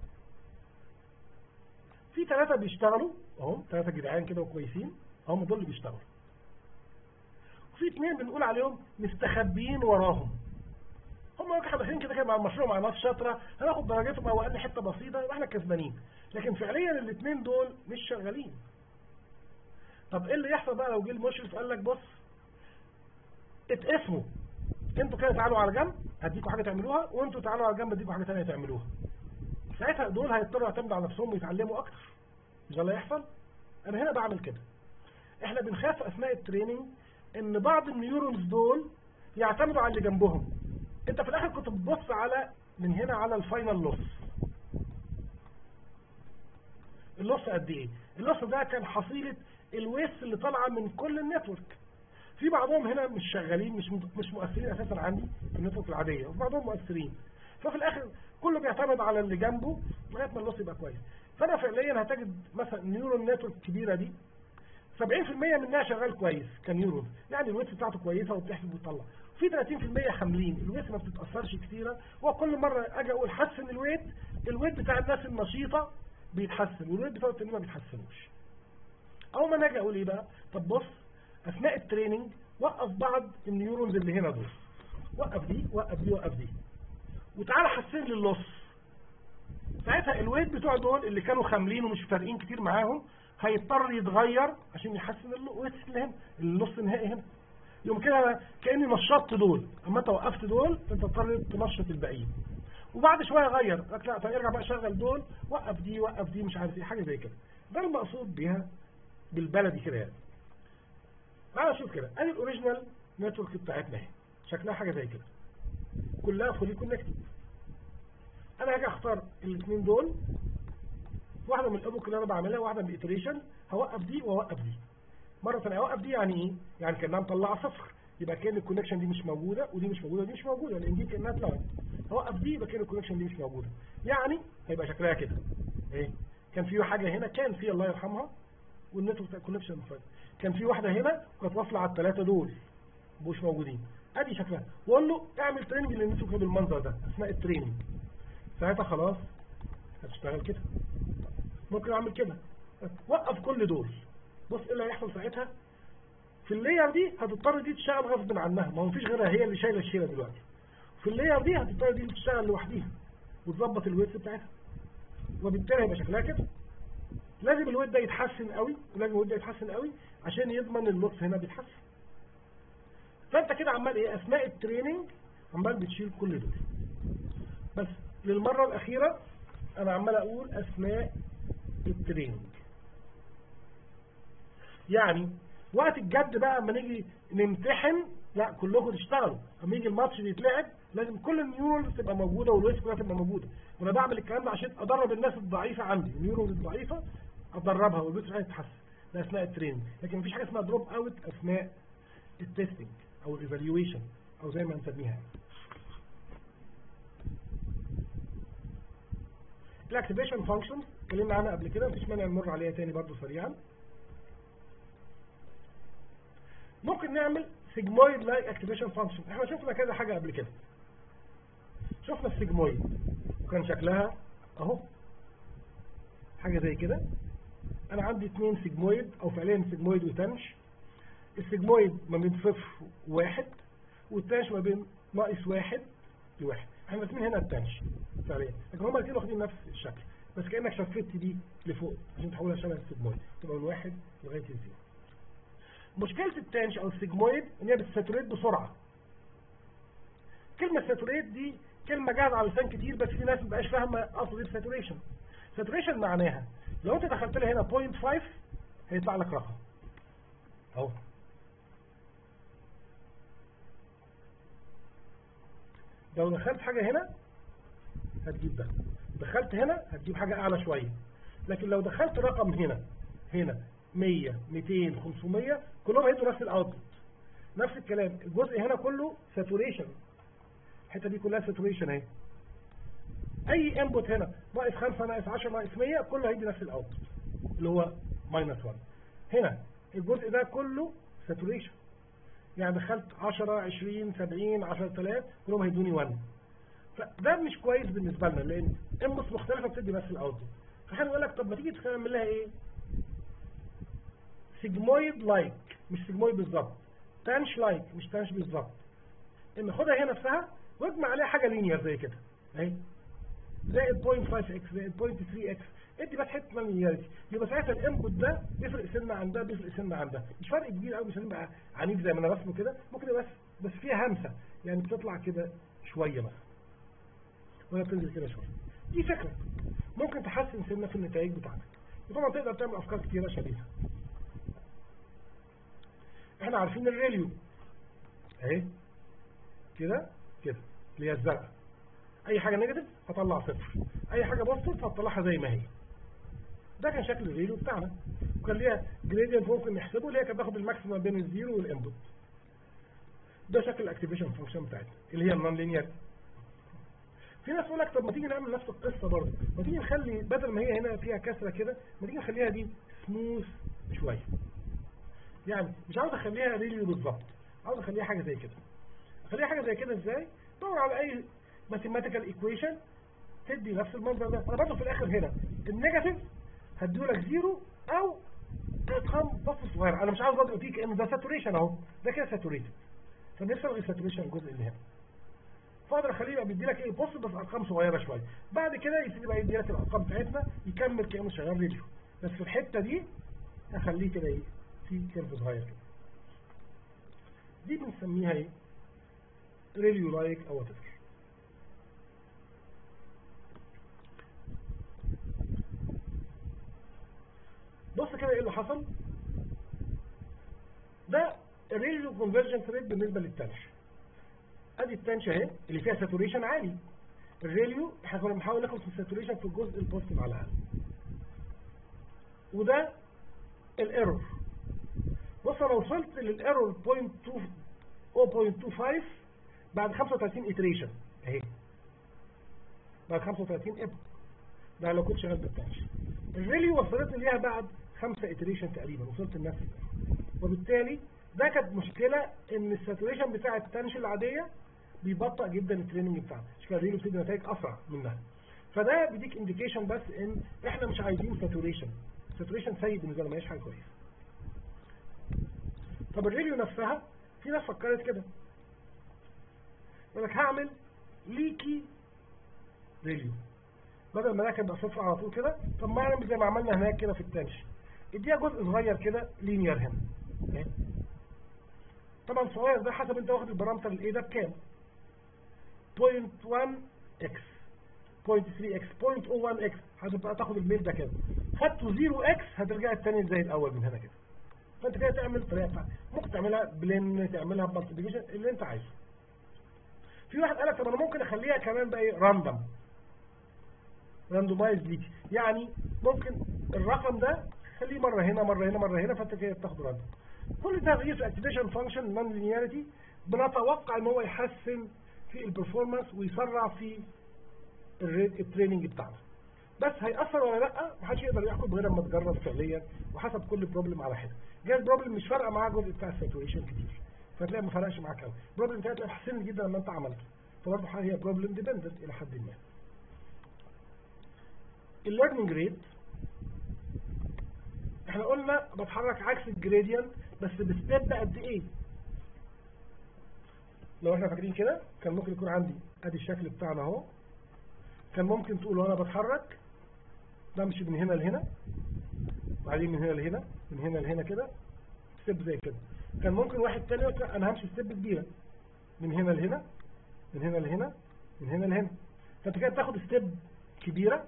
في ثلاثة بيشتغلوا اهو ثلاثة جدعان كده وكويسين هم دول اللي بيشتغلوا وفي اثنين بنقول عليهم مستخبيين وراهم هم احنا داخلين كده كده مع المشروع مع ناس شاطره هناخد درجاتهم او اقل حته بسيطه يبقى احنا كسبانين لكن فعليا الاثنين دول مش شغالين طب ايه اللي يحصل بقى لو جه المشرف قال لك بص اتقسموا انتوا كده تعالوا على جنب هديكوا حاجه تعملوها وانتوا تعالوا على جنب اديكوا حاجه ثانيه تعملوها ساعتها دول هيضطروا يعتمدوا على نفسهم ويتعلموا اكتر مش ده اللي هيحصل انا هنا بعمل كده احنا بنخاف اثناء التريننج ان بعض النيورونز دول يعتمدوا على اللي جنبهم انت في الاخر كنت بتبص على من هنا على الفاينل لوس اللوس قد ايه اللوس ده كان حصيله الويس اللي طالعه من كل النتورك في بعضهم هنا مش شغالين مش مش مؤثرين اساسا عندي في النتورك العاديه وفي بعضهم مؤثرين ففي الاخر كله بيعتمد على اللي جنبه لغايه ما اللوس يبقى كويس فانا فعليا هتجد مثلا النيورون نتورك الكبيره دي 70% منها شغال كويس كنيورون يعني الويت بتاعته كويسه وبتحسب وتطلع في 30% حاملين الويت ما بتتاثرش كتيره وكل مره اجي اقول حسن الويت الويت بتاع الناس النشيطه بيتحسن والويت بتاع التانيين ما بيتحسنوش اول ما اجي اقول ايه بقى طب بص اثناء التريننج وقف بعض النيورونز اللي هنا دول وقف دي وقف دي وقف دي وتعالى حسن لي اللص ساعتها الويت بتوع دول اللي كانوا خاملين ومش فارقين كتير معاهم هيضطر يتغير عشان يحسن الويت اللي هنا النص النهائي هنا يوم كده كاني نشطت دول اما انت وقفت دول انت تضطر تنشط الباقيين وبعد شويه غير لك لا طب ارجع بقى شغل دول وقف دي وقف دي مش عارف ايه حاجه زي كده ده المقصود بيها بالبلدي كده يعني تعالى شوف كده ادي الاوريجينال نتورك بتاعتنا اهي شكلها حاجه زي كده كلها فولي كونكتد انا هاجي اختار الاثنين دول واحده من الابوك اللي انا بعملها واحده من الايتريشن هوقف دي واوقف دي مره ثانيه اوقف دي يعني ايه يعني كانها مطلعه صفر يبقى كان الكونكشن دي مش موجوده ودي مش موجوده ودي مش موجوده لان دي كانها اتلغت هوقف دي يبقى كان الكونكشن دي مش موجوده يعني هيبقى شكلها كده ايه كان في حاجه هنا كان في الله يرحمها والنتورك بتاع الكونكشن فايل كان في واحده هنا كانت واصله على الثلاثه دول مش موجودين ادي شكلها واقول له اعمل تريننج للنتورك بالمنظر ده اثناء التريننج ساعتها خلاص هتشتغل كده ممكن اعمل كده وقف كل دول بص ايه اللي هيحصل ساعتها في اللاير دي هتضطر دي تشتغل غصب عنها ما هو مفيش غيرها هي اللي شايله الشيله دلوقتي في اللاير دي هتضطر دي تشتغل لوحديها وتظبط الويت بتاعتها وبالتالي هيبقى شكلها كده لازم الويت ده يتحسن قوي ولازم الويت ده يتحسن قوي عشان يضمن اللوكس هنا بيتحسن فانت كده عمال ايه اثناء التريننج عمال بتشيل كل دول بس للمره الاخيره انا عمال اقول اثناء التريننج يعني وقت الجد بقى اما نيجي نمتحن لا كلكم تشتغلوا اما يجي الماتش يتلعب لازم كل النيورونز تبقى موجوده والويس كلها تبقى موجوده وانا بعمل الكلام ده عشان ادرب الناس الضعيفه عندي النيورونز الضعيفه ادربها والويس بتاعها تتحسن ده اثناء التريننج لكن مفيش حاجه اسمها دروب اوت اثناء التستنج او الايفالويشن او زي ما نسميها الاكتيفيشن فانكشن اتكلمنا عنها قبل كده مفيش مانع نمر عليها تاني برضه سريعا ممكن نعمل سيجمويد لايك اكتيفيشن فانكشن احنا شفنا كذا حاجه قبل كده شفنا السيجمويد وكان شكلها اهو حاجه زي كده انا عندي اثنين سيجمويد او فعليا سيجمويد وتنش السيجمويد ما بين صفر وواحد والتنش ما بين ناقص واحد لواحد احنا راسمين هنا التنش فعليا لكن هما الاثنين واخدين نفس الشكل بس كانك شفت دي لفوق عشان تحولها شبه السيجمويد تبقى من واحد لغايه الزيرو مشكله التنش او السيجمويد ان هي بتساتوريت بسرعه كلمه ساتوريت دي كلمه جاهزه على لسان كتير بس في ناس مبقاش فاهمه اقصد ايه ساتوريشن ساتوريشن معناها لو انت دخلت لي هنا 0.5 هيطلع لك رقم اهو لو دخلت حاجة هنا هتجيب ده دخلت هنا هتجيب حاجة أعلى شوية لكن لو دخلت رقم هنا هنا 100 200 500 كلهم هيدوا نفس الاوتبوت نفس الكلام الجزء هنا كله ساتوريشن الحته دي كلها ساتوريشن اهي اي انبوت هنا ناقص 5 ناقص 10 ناقص 100 كله هيدي نفس الاوتبوت اللي هو ماينس 1 هنا الجزء ده كله ساتوريشن يعني دخلت 10 20 70 10000 كلهم هيدوني 1 فده مش كويس بالنسبه لنا لان انبوتس مختلفه بتدي نفس الاوتبوت فاحنا نقول لك طب ما تيجي تعمل لها ايه سيجمويد لايك مش سيجمويد بالظبط تانش لايك مش تانش بالظبط ان خدها هي نفسها واجمع عليها حاجه لينير زي كده اهي زائد 0.5 اكس زائد 0.3 اكس ادي بس حته نون لينياريتي يبقى ساعتها الانبوت ده بيفرق سنه عن ده بيفرق سنه عن ده مش فرق كبير قوي مش لازم يبقى عنيف زي ما انا رسمه كده ممكن يبقى بس بس فيها همسه يعني بتطلع كده شويه بس ولا بتنزل كده شويه دي فكره ممكن تحسن سنه في النتائج بتاعتك وطبعا تقدر تعمل افكار كتيره شبيهه احنا عارفين الريليو اهي كده كده اللي هي الزرقاء اي حاجه نيجاتيف هطلع صفر اي حاجه بوزيتيف هتطلعها زي ما هي ده كان شكل الريليو بتاعنا وكان ليها جريدينت ممكن نحسبه اللي هي كانت باخد الماكسيمم بين الزيرو والانبوت ده شكل الاكتيفيشن فانكشن بتاعتنا اللي هي النون لينير في ناس تقول لك طب ما تيجي نعمل نفس القصه برضه ما تيجي نخلي بدل ما هي هنا فيها كسره كده ما تيجي نخليها دي سموث شويه يعني مش عاوز اخليها ريليو بالظبط عاوز اخليها حاجه زي كده اخليها حاجه زي كده ازاي دور على اي ماثيماتيكال ايكويشن تدي نفس المنظر ده انا برضه في الاخر هنا النيجاتيف هديهولك زيرو او ارقام بس صغيره انا مش عاوز اضرب فيه كانه ده ساتوريشن اهو ده كده ساتوريتد فنفسي الغي ساتوريشن الجزء اللي هنا فاقدر اخليه يبقى بيدي لك ايه بص بس ارقام صغيره شويه بعد كده يبتدي بقى يدي لك الارقام بتاعتنا يكمل كانه شغال ريديو بس في الحته دي اخليه كده ايه في كيرف صغير كده دي بنسميها ايه ريليو لايك او وات بص كده ايه اللي حصل ده الريليو كونفرجنس ريت بالنسبه للتنش ادي التنش اهي اللي فيها ساتوريشن عالي الريليو احنا كنا بنحاول ناخد في الساتوريشن في الجزء البوزيتيف على الاقل وده الايرور بص انا وصلت للايرور 0.2 0.25 بعد 35 iteration اهي بعد 35 اب ده لو كنت شغال بالتنش الريليو وصلتني ليها بعد 5 iteration تقريبا وصلت لنفس وبالتالي ده كانت مشكلة ان الساتوريشن بتاع التنش العادية بيبطئ جدا التريننج بتاعنا مش كده الريلو بتدي نتائج اسرع منها فده بيديك انديكيشن بس ان احنا مش عايزين ساتوريشن ساتوريشن سيء بالنسبه لنا ماهيش حاجه كويسه طب الريليو نفسها في ناس فكرت كده يقول لك هعمل ليكي ريليو بدل ما ده كان يبقى صفر على طول كده طب ما نعمل زي ما عملنا هناك كده في التنش اديها جزء صغير كده لينير هنا okay. طبعا صغير ده حسب انت واخد البارامتر الايه ده بكام 0.1 اكس 0.3 اكس 0.01 اكس هتبقى تاخد الميل ده كده خدته 0 اكس هترجع الثاني زي الاول من هنا كده فانت كده تعمل الطريقه بتاعتك ممكن تعملها بلين تعملها بمالتيبيكيشن اللي انت عايزه في واحد قال لك طب انا ممكن اخليها كمان بقى ايه راندوم راندومايز ليك يعني ممكن الرقم ده خليه مره هنا مره هنا مره هنا فانت كده بتاخد راندوم كل تغيير في الاكتيفيشن فانكشن نون لينياريتي بنتوقع ان هو يحسن في البرفورمانس ويسرع في التريننج بتاعنا بس هيأثر ولا لا محدش يقدر يحكم غير لما تجرب فعليا وحسب كل بروبلم على حده جاي البروبلم مش فارقه معاه الجزء بتاع الساتوريشن كتير فتلاقي ما فرقش معاك قوي البروبلم بتاعتك تلاقي حسن جدا لما انت عملته فبرضه هي بروبلم ديبندنت الى حد ما الليرنينج ريت احنا قلنا بتحرك عكس الجريدينت بس بستيب قد ايه لو احنا فاكرين كده كان ممكن يكون عندي ادي الشكل بتاعنا اهو كان ممكن تقول وانا بتحرك بمشي من هنا لهنا وبعدين من هنا لهنا من هنا لهنا كده ستيب زي كده كان ممكن واحد تاني يقول انا همشي ستيب كبيره من هنا لهنا من هنا لهنا من هنا لهنا فانت كده تاخد ستيب كبيره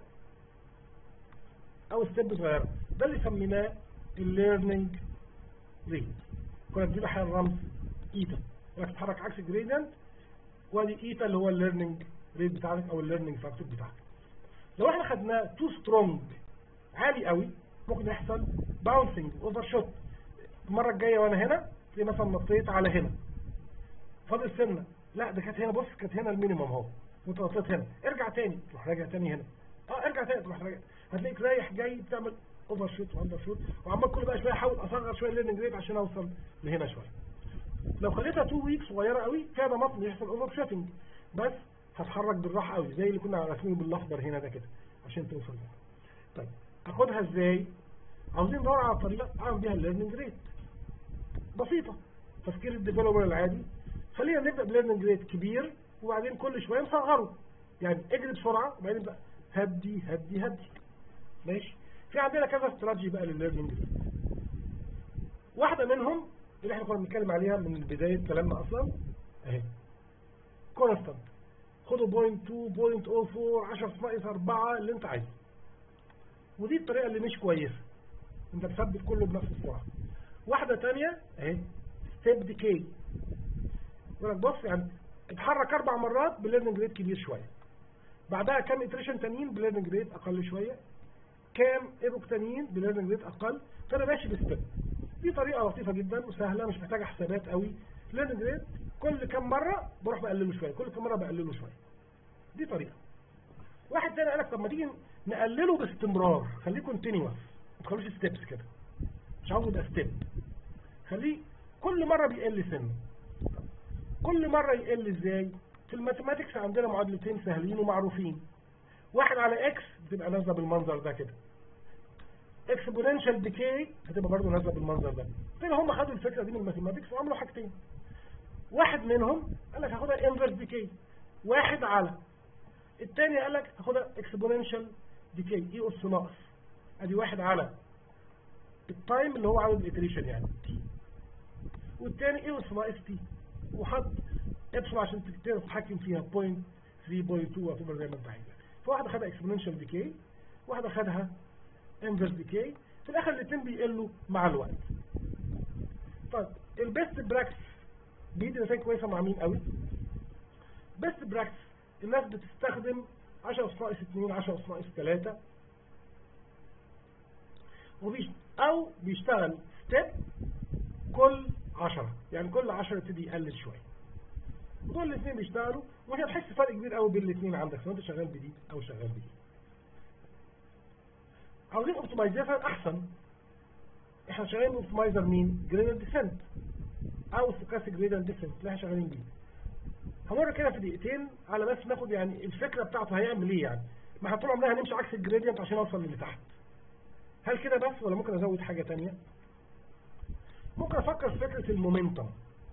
او ستيب صغيره ده اللي سميناه الليرنينج ريت كنا بنجيب احيانا الرمز ايتا انك تتحرك عكس الجريدينت وادي ايتا اللي هو الليرنينج ريت بتاعك او الليرنينج فاكتور بتاعك لو احنا خدناه تو سترونج عالي قوي ممكن يحصل باونسنج اوفر شوت المره الجايه وانا هنا تلاقي مثلا نطيت على هنا فاضل سنه لا ده كانت هنا بص كانت هنا المينيمم اهو وانت نطيت هنا ارجع تاني تروح راجع تاني هنا اه ارجع تاني تروح راجع هتلاقيك رايح جاي بتعمل اوفر شوت واندر شوت وعمال كل بقى شويه احاول اصغر شويه الليرنينج ريت عشان اوصل لهنا شويه لو خليتها 2 ويك صغيره قوي فيها ضمانه ان يحصل اوفر شوتنج بس هتحرك بالراحه قوي زي اللي كنا راسمينه بالاخضر هنا ده كده عشان توصل ده طيب اخدها ازاي عاوزين ندور على طريقه اعمل بيها الليرنينج ريت بسيطه تفكير الديفلوبر العادي خلينا نبدا بليرنينج ريت كبير وبعدين كل شويه نصغره يعني اجري بسرعه وبعدين بقى هدي هدي هدي ماشي في عندنا كذا استراتيجي بقى للليرنينج واحده منهم اللي احنا كنا بنتكلم عليها من بدايه كلامنا اصلا اهي كونستانت خدوا بوينت 2 بوينت 04 10 ناقص 4 اللي انت عايزه ودي الطريقه اللي مش كويسه انت تثبت كله بنفس السرعه واحده ثانيه اهي ستيب ديكي يقول لك بص يعني اتحرك اربع مرات بليرنينج ريت كبير شويه بعدها كام اتريشن تانيين بليرنينج ريت اقل شويه كام ايبوك تانيين بليرنينج ريت اقل فانا ماشي بستيب دي طريقه لطيفه جدا وسهله مش محتاجه حسابات قوي ليرنينج ريت كل كام مره بروح بقلله شويه كل كام مره بقلله شويه دي طريقه واحد تاني قال لك طب ما تيجي نقلله باستمرار خليه كونتينيوس ما تخلوش ستيبس كده مش عاوز يبقى ستيب خليه كل مره بيقل سنه كل مره يقل ازاي في الماثيماتكس عندنا معادلتين سهلين ومعروفين واحد على اكس بتبقى نازله بالمنظر ده كده اكسبوننشال ديكي هتبقى برضه نازله بالمنظر ده طيب هم خدوا الفكره دي من الماثيماتكس وعملوا حاجتين واحد منهم قال لك هاخدها انفرس ديكي واحد على الثاني قال لك هاخدها اكسبوننشال ديكي اي اس ناقص ادي واحد على التايم اللي هو عدد الاتريشن يعني تي والثاني اي اس ناقص تي وحط ابسل عشان تقدر تتحكم فيها بوينت 3.2 وتبقى زي ما انت عايز فواحده خدها اكسبوننشال ديكي واحده خدها انفرس ديكي في الاخر الاثنين بيقلوا مع الوقت طيب البيست براكتس بيدي نتائج كويسه مع مين قوي بيست براكتس الناس بتستخدم 10 اس ناقص 2 10 اس ناقص 3 وبيش او بيشتغل ستيب كل 10 يعني كل 10 يبتدي يقلل شويه دول الاثنين بيشتغلوا ومش هتحس فرق كبير قوي بين الاثنين عندك سواء انت شغال بدي او شغال بدي عاوزين اوبتمايزيشن احسن احنا شغالين اوبتمايزر مين جريدال ديسنت او ستوكاستيك جريدال ديسنت اللي احنا شغالين بيه همر كده في دقيقتين على بس ناخد يعني الفكره بتاعته هيعمل ايه يعني ما احنا طول عمرنا هنمشي عكس الجريدينت عشان اوصل للي تحت هل كده بس ولا ممكن ازود حاجه تانية ممكن افكر في فكره المومنتم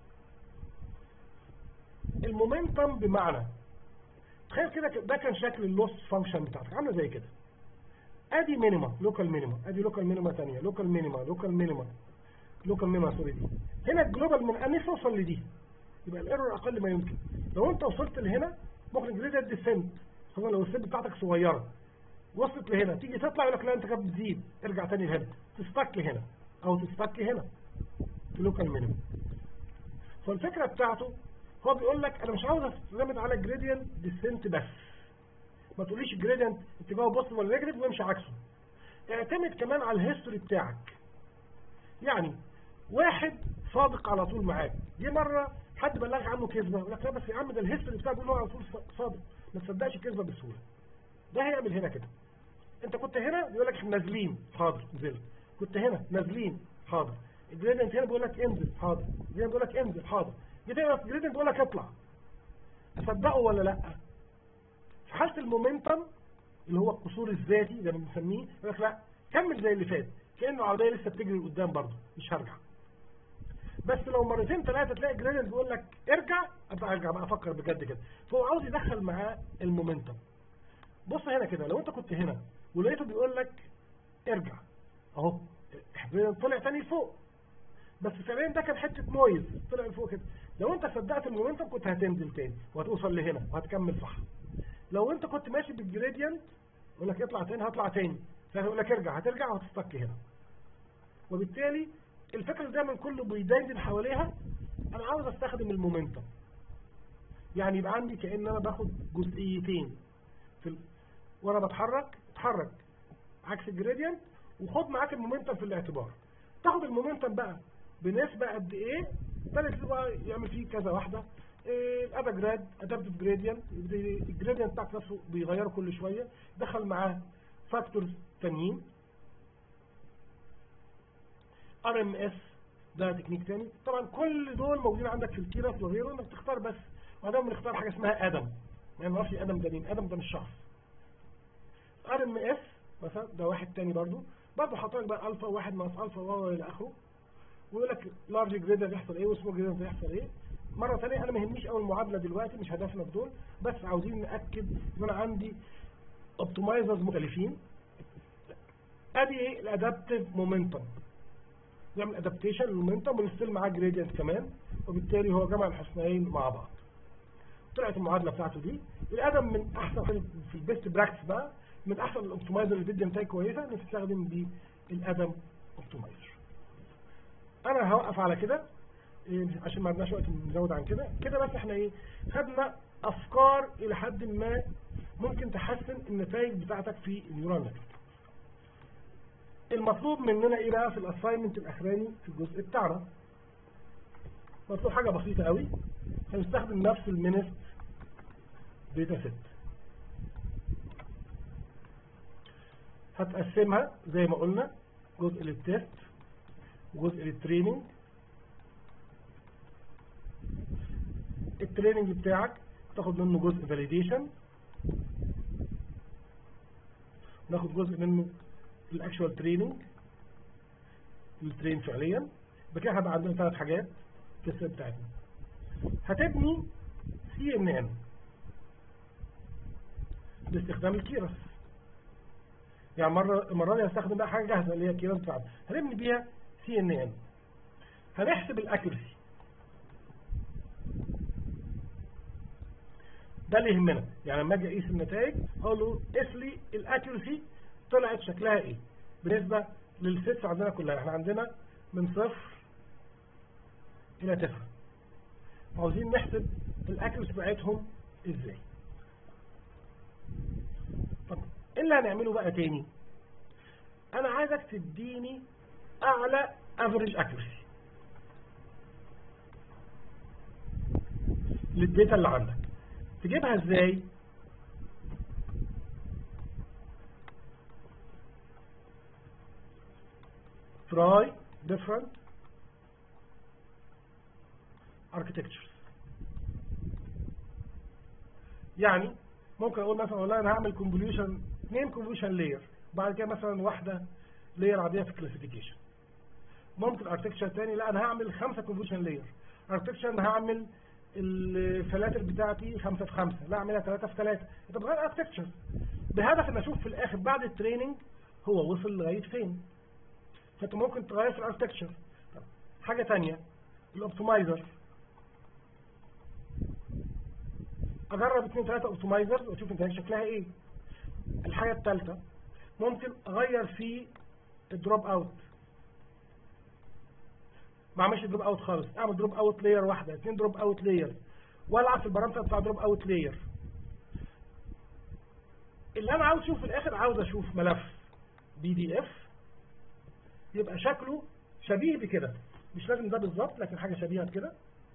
المومنتم بمعنى تخيل كده ده كان شكل اللوس فانكشن بتاعتك عامله زي كده ادي مينيما لوكال مينيما ادي لوكال مينيما ثانيه لوكال مينيما لوكال مينيما لوكال مينيما سوري دي هنا الجلوبال من ان توصل لدي يبقى الايرور اقل ما يمكن لو انت وصلت لهنا ممكن جريدينت ديسنت خصوصا لو السيب بتاعتك صغيره وصلت لهنا تيجي تطلع يقول لك لا انت كده بتزيد ارجع تاني لهنا تستك هنا او تستك هنا في لوكال مينيما فالفكره بتاعته هو بيقول لك انا مش عاوز اعتمد على جريدينت ديسنت بس ما تقوليش جريدينت اتجاهه بوزيتيف ولا نيجاتيف وامشي عكسه اعتمد كمان على الهيستوري بتاعك يعني واحد صادق على طول معاك دي مره حد بلغ عنه كذبه يقول لك لا بس يا عم ده الهيستوري بتاعه بيقول على طول صادق ما تصدقش الكذبه بسهوله ده هيعمل هنا كده انت كنت هنا بيقول لك احنا نازلين حاضر نزلت كنت هنا نازلين حاضر الجريدينت هنا بيقول لك انزل حاضر الجريدينت بيقول لك انزل حاضر الجريدينت بيقول لك اطلع اصدقه ولا لا في حاله المومنتم اللي هو القصور الذاتي زي ما بنسميه يقول لك لا كمل زي اللي فات كانه العربيه لسه بتجري لقدام برضه مش هرجع بس لو مرتين ثلاثه تلاقي جريدينت بيقول لك ارجع ابقى ارجع بقى افكر بجد كده فهو عاوز يدخل معاه المومنتم بص هنا كده لو انت كنت هنا ولقيته بيقول لك ارجع اهو طلع تاني فوق بس فعليا ده كان حته نويز طلع لفوق كده لو انت صدقت المومنتم كنت هتنزل تاني وهتوصل لهنا وهتكمل صح لو انت كنت ماشي بالجريدينت يقول لك اطلع تاني هطلع تاني فيقول لك ارجع هترجع وهتستك هنا وبالتالي الفكره اللي دايما كله بيدندن حواليها انا عاوز استخدم المومنتم يعني يبقى عندي كان انا باخد جزئيتين في ال... وانا بتحرك اتحرك عكس الجريدينت وخد معاك المومنتم في الاعتبار تاخد المومنتم بقى بنسبه قد ايه ثالث بقى يعمل فيه كذا واحده الابا جراد ادابتيف جريدينت الجريدينت بتاعك نفسه بيغيره كل شويه دخل معاه فاكتورز تانيين ار ام اس ده تكنيك تاني طبعا كل دول موجودين عندك في الكيرس وغيره انك تختار بس وبعدين بنختار حاجه اسمها ادم يعني ما نعرفش ادم ده مين ادم ده مش شخص ار ام اس مثلا ده واحد تاني برضو برضو حاطط لك بقى الفا واحد ناقص الفا واو الى اخره ويقول لك لارج جريدر يحصل ايه وسمول جريدر يحصل ايه مرة ثانية انا ما يهمنيش اول المعادلة دلوقتي مش هدفنا في دول بس عاوزين نأكد ان انا عندي اوبتمايزرز مختلفين ادي ايه الادابتيف مومنتم نعمل ادابتيشن للمومنتم ونستل معاه جريدينت كمان وبالتالي هو جمع الحسنين مع بعض طلعت المعادلة بتاعته دي الادم من احسن حاجة في البيست براكتس بقى من احسن الاوبتمايزر اللي بيدي نتائج كويسة نستخدم بيه الادم اوبتمايزر انا هوقف على كده إيه، عشان ما عندناش وقت نزود عن كده كده بس احنا ايه خدنا افكار الى حد ما ممكن تحسن النتائج بتاعتك في النيورال نتورك المطلوب مننا ايه بقى في الاساينمنت الاخراني في الجزء بتاعنا مطلوب حاجه بسيطه قوي هنستخدم نفس المينست داتا سيت هتقسمها زي ما قلنا جزء للتيست وجزء للتريننج التريننج بتاعك تاخد منه جزء فاليديشن ناخد جزء منه الاكشوال تريننج الترين فعليا بكده هيبقى عندنا ثلاث حاجات في السيت بتاعتنا هتبني سي ان ان باستخدام الكيرس يعني مرة المرة دي هستخدم بقى حاجة جاهزة اللي هي كيرس بتاعتنا هنبني بيها سي ان ان هنحسب الاكيرسي ده اللي يهمنا يعني لما اجي اقيس النتائج اقول له قيس لي الاكيرسي طلعت شكلها ايه بالنسبه للسيتس عندنا كلها احنا عندنا من صفر الى تسعه عاوزين نحسب الاكيرسي بتاعتهم ازاي طب ايه اللي هنعمله بقى تاني انا عايزك تديني اعلى افريج اكيرسي للداتا اللي عندك تجيبها ازاي try different architectures يعني ممكن اقول مثلا والله انا هعمل كونفوليوشن اثنين كونفوليوشن لاير بعد كده مثلا واحده لاير عاديه في الكلاسيفيكيشن ممكن اركتكتشر تاني لا انا هعمل خمسه كونفوليوشن لاير اركتكتشر انا هعمل الفلاتر بتاعتي خمسة في خمسة لا اعملها ثلاثة في ثلاثة انت بغير اركتكتشر بهدف ان اشوف في الاخر بعد التريننج هو وصل لغاية فين فانت ممكن تغير في الاركتكتشر حاجة تانية الاوبتمايزر اجرب اثنين ثلاثة اوبتمايزر واشوف انت شكلها ايه الحاجة الثالثة ممكن اغير في الدروب اوت ما اعملش دروب اوت خالص اعمل دروب اوت لاير واحده اثنين دروب اوت لاير والعب في البارامتر بتاع دروب اوت لاير اللي انا عاوز اشوف في الاخر عاوز اشوف ملف بي دي اف يبقى شكله شبيه بكده مش لازم ده بالظبط لكن حاجه شبيهه بكده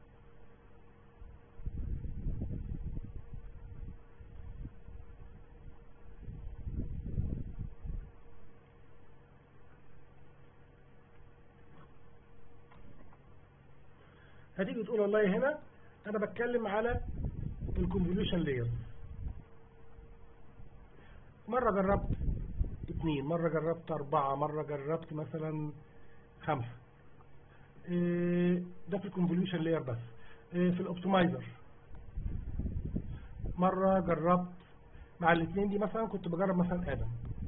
هتيجي تقول والله هنا انا بتكلم على الكونفوليوشن لاير مرة جربت اثنين مرة جربت اربعة مرة جربت مثلا خمسة إيه ده في الكونفوليوشن لاير بس إيه في الاوبتمايزر مرة جربت مع الاثنين دي مثلا كنت بجرب مثلا ادم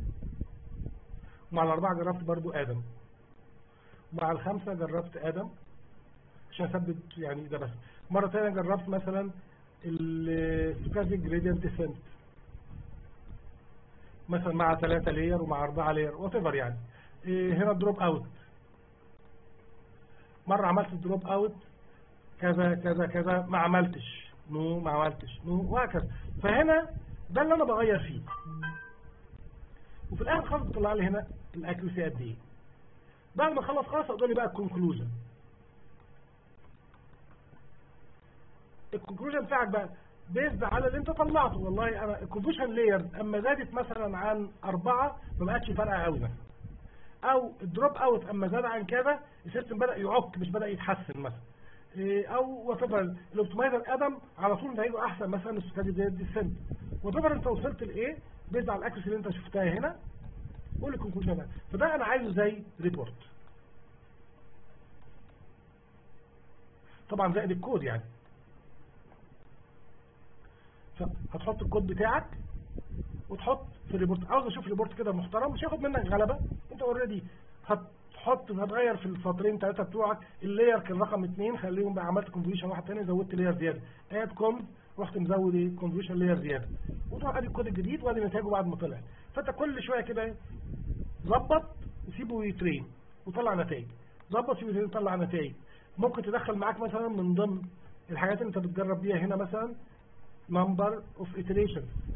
مع الاربعة جربت برضو ادم مع الخمسة جربت ادم عشان اثبت يعني ده بس مرة تانية جربت مثلا الستاتيك جريدينت ديسنت مثلا مع ثلاثة لاير ومع أربعة لاير وات ايفر يعني إيه هنا دروب اوت مرة عملت دروب اوت كذا كذا كذا ما عملتش نو ما عملتش نو وهكذا فهنا ده اللي انا بغير فيه وفي الاخر خلاص بيطلع لي هنا الاكيوسي قد ايه بعد ما اخلص خلاص اقول لي بقى الكونكلوجن الكونكلوجن بتاعك بقى بيزد على اللي انت طلعته والله انا الكونفوشن لاير اما زادت مثلا عن أربعة ما بقتش فارقه قوي مثلا او الدروب اوت اما زاد عن كذا السيستم بدا يعك مش بدا يتحسن مثلا إيه او وات ايفر الاوبتمايزر ادم على طول نتائجه احسن مثلا الاستفاده زي الديسنت وات ايفر انت وصلت لايه بيزد على الاكسس اللي انت شفتها هنا قول الكونكلوجن بقى فده انا عايزه زي ريبورت طبعا زائد الكود يعني هتحط الكود بتاعك وتحط في الريبورت عاوز اشوف ريبورت كده محترم مش هياخد منك غلبه انت اوريدي هتحط هتغير في السطرين ثلاثه بتوعك اللاير كان رقم اثنين خليهم بقى عملت كونفوليوشن واحد ثاني زودت لاير زياده اد كونف رحت مزود ايه كونفوليوشن لاير زياده وتروح ادي الكود الجديد وادي نتائجه بعد ما طلع فانت كل شويه كده ايه ظبط وسيبه يترين وطلع نتائج ظبط سيبه يترين وطلع نتائج ممكن تدخل معاك مثلا من ضمن الحاجات اللي انت بتجرب بيها هنا مثلا number of iterations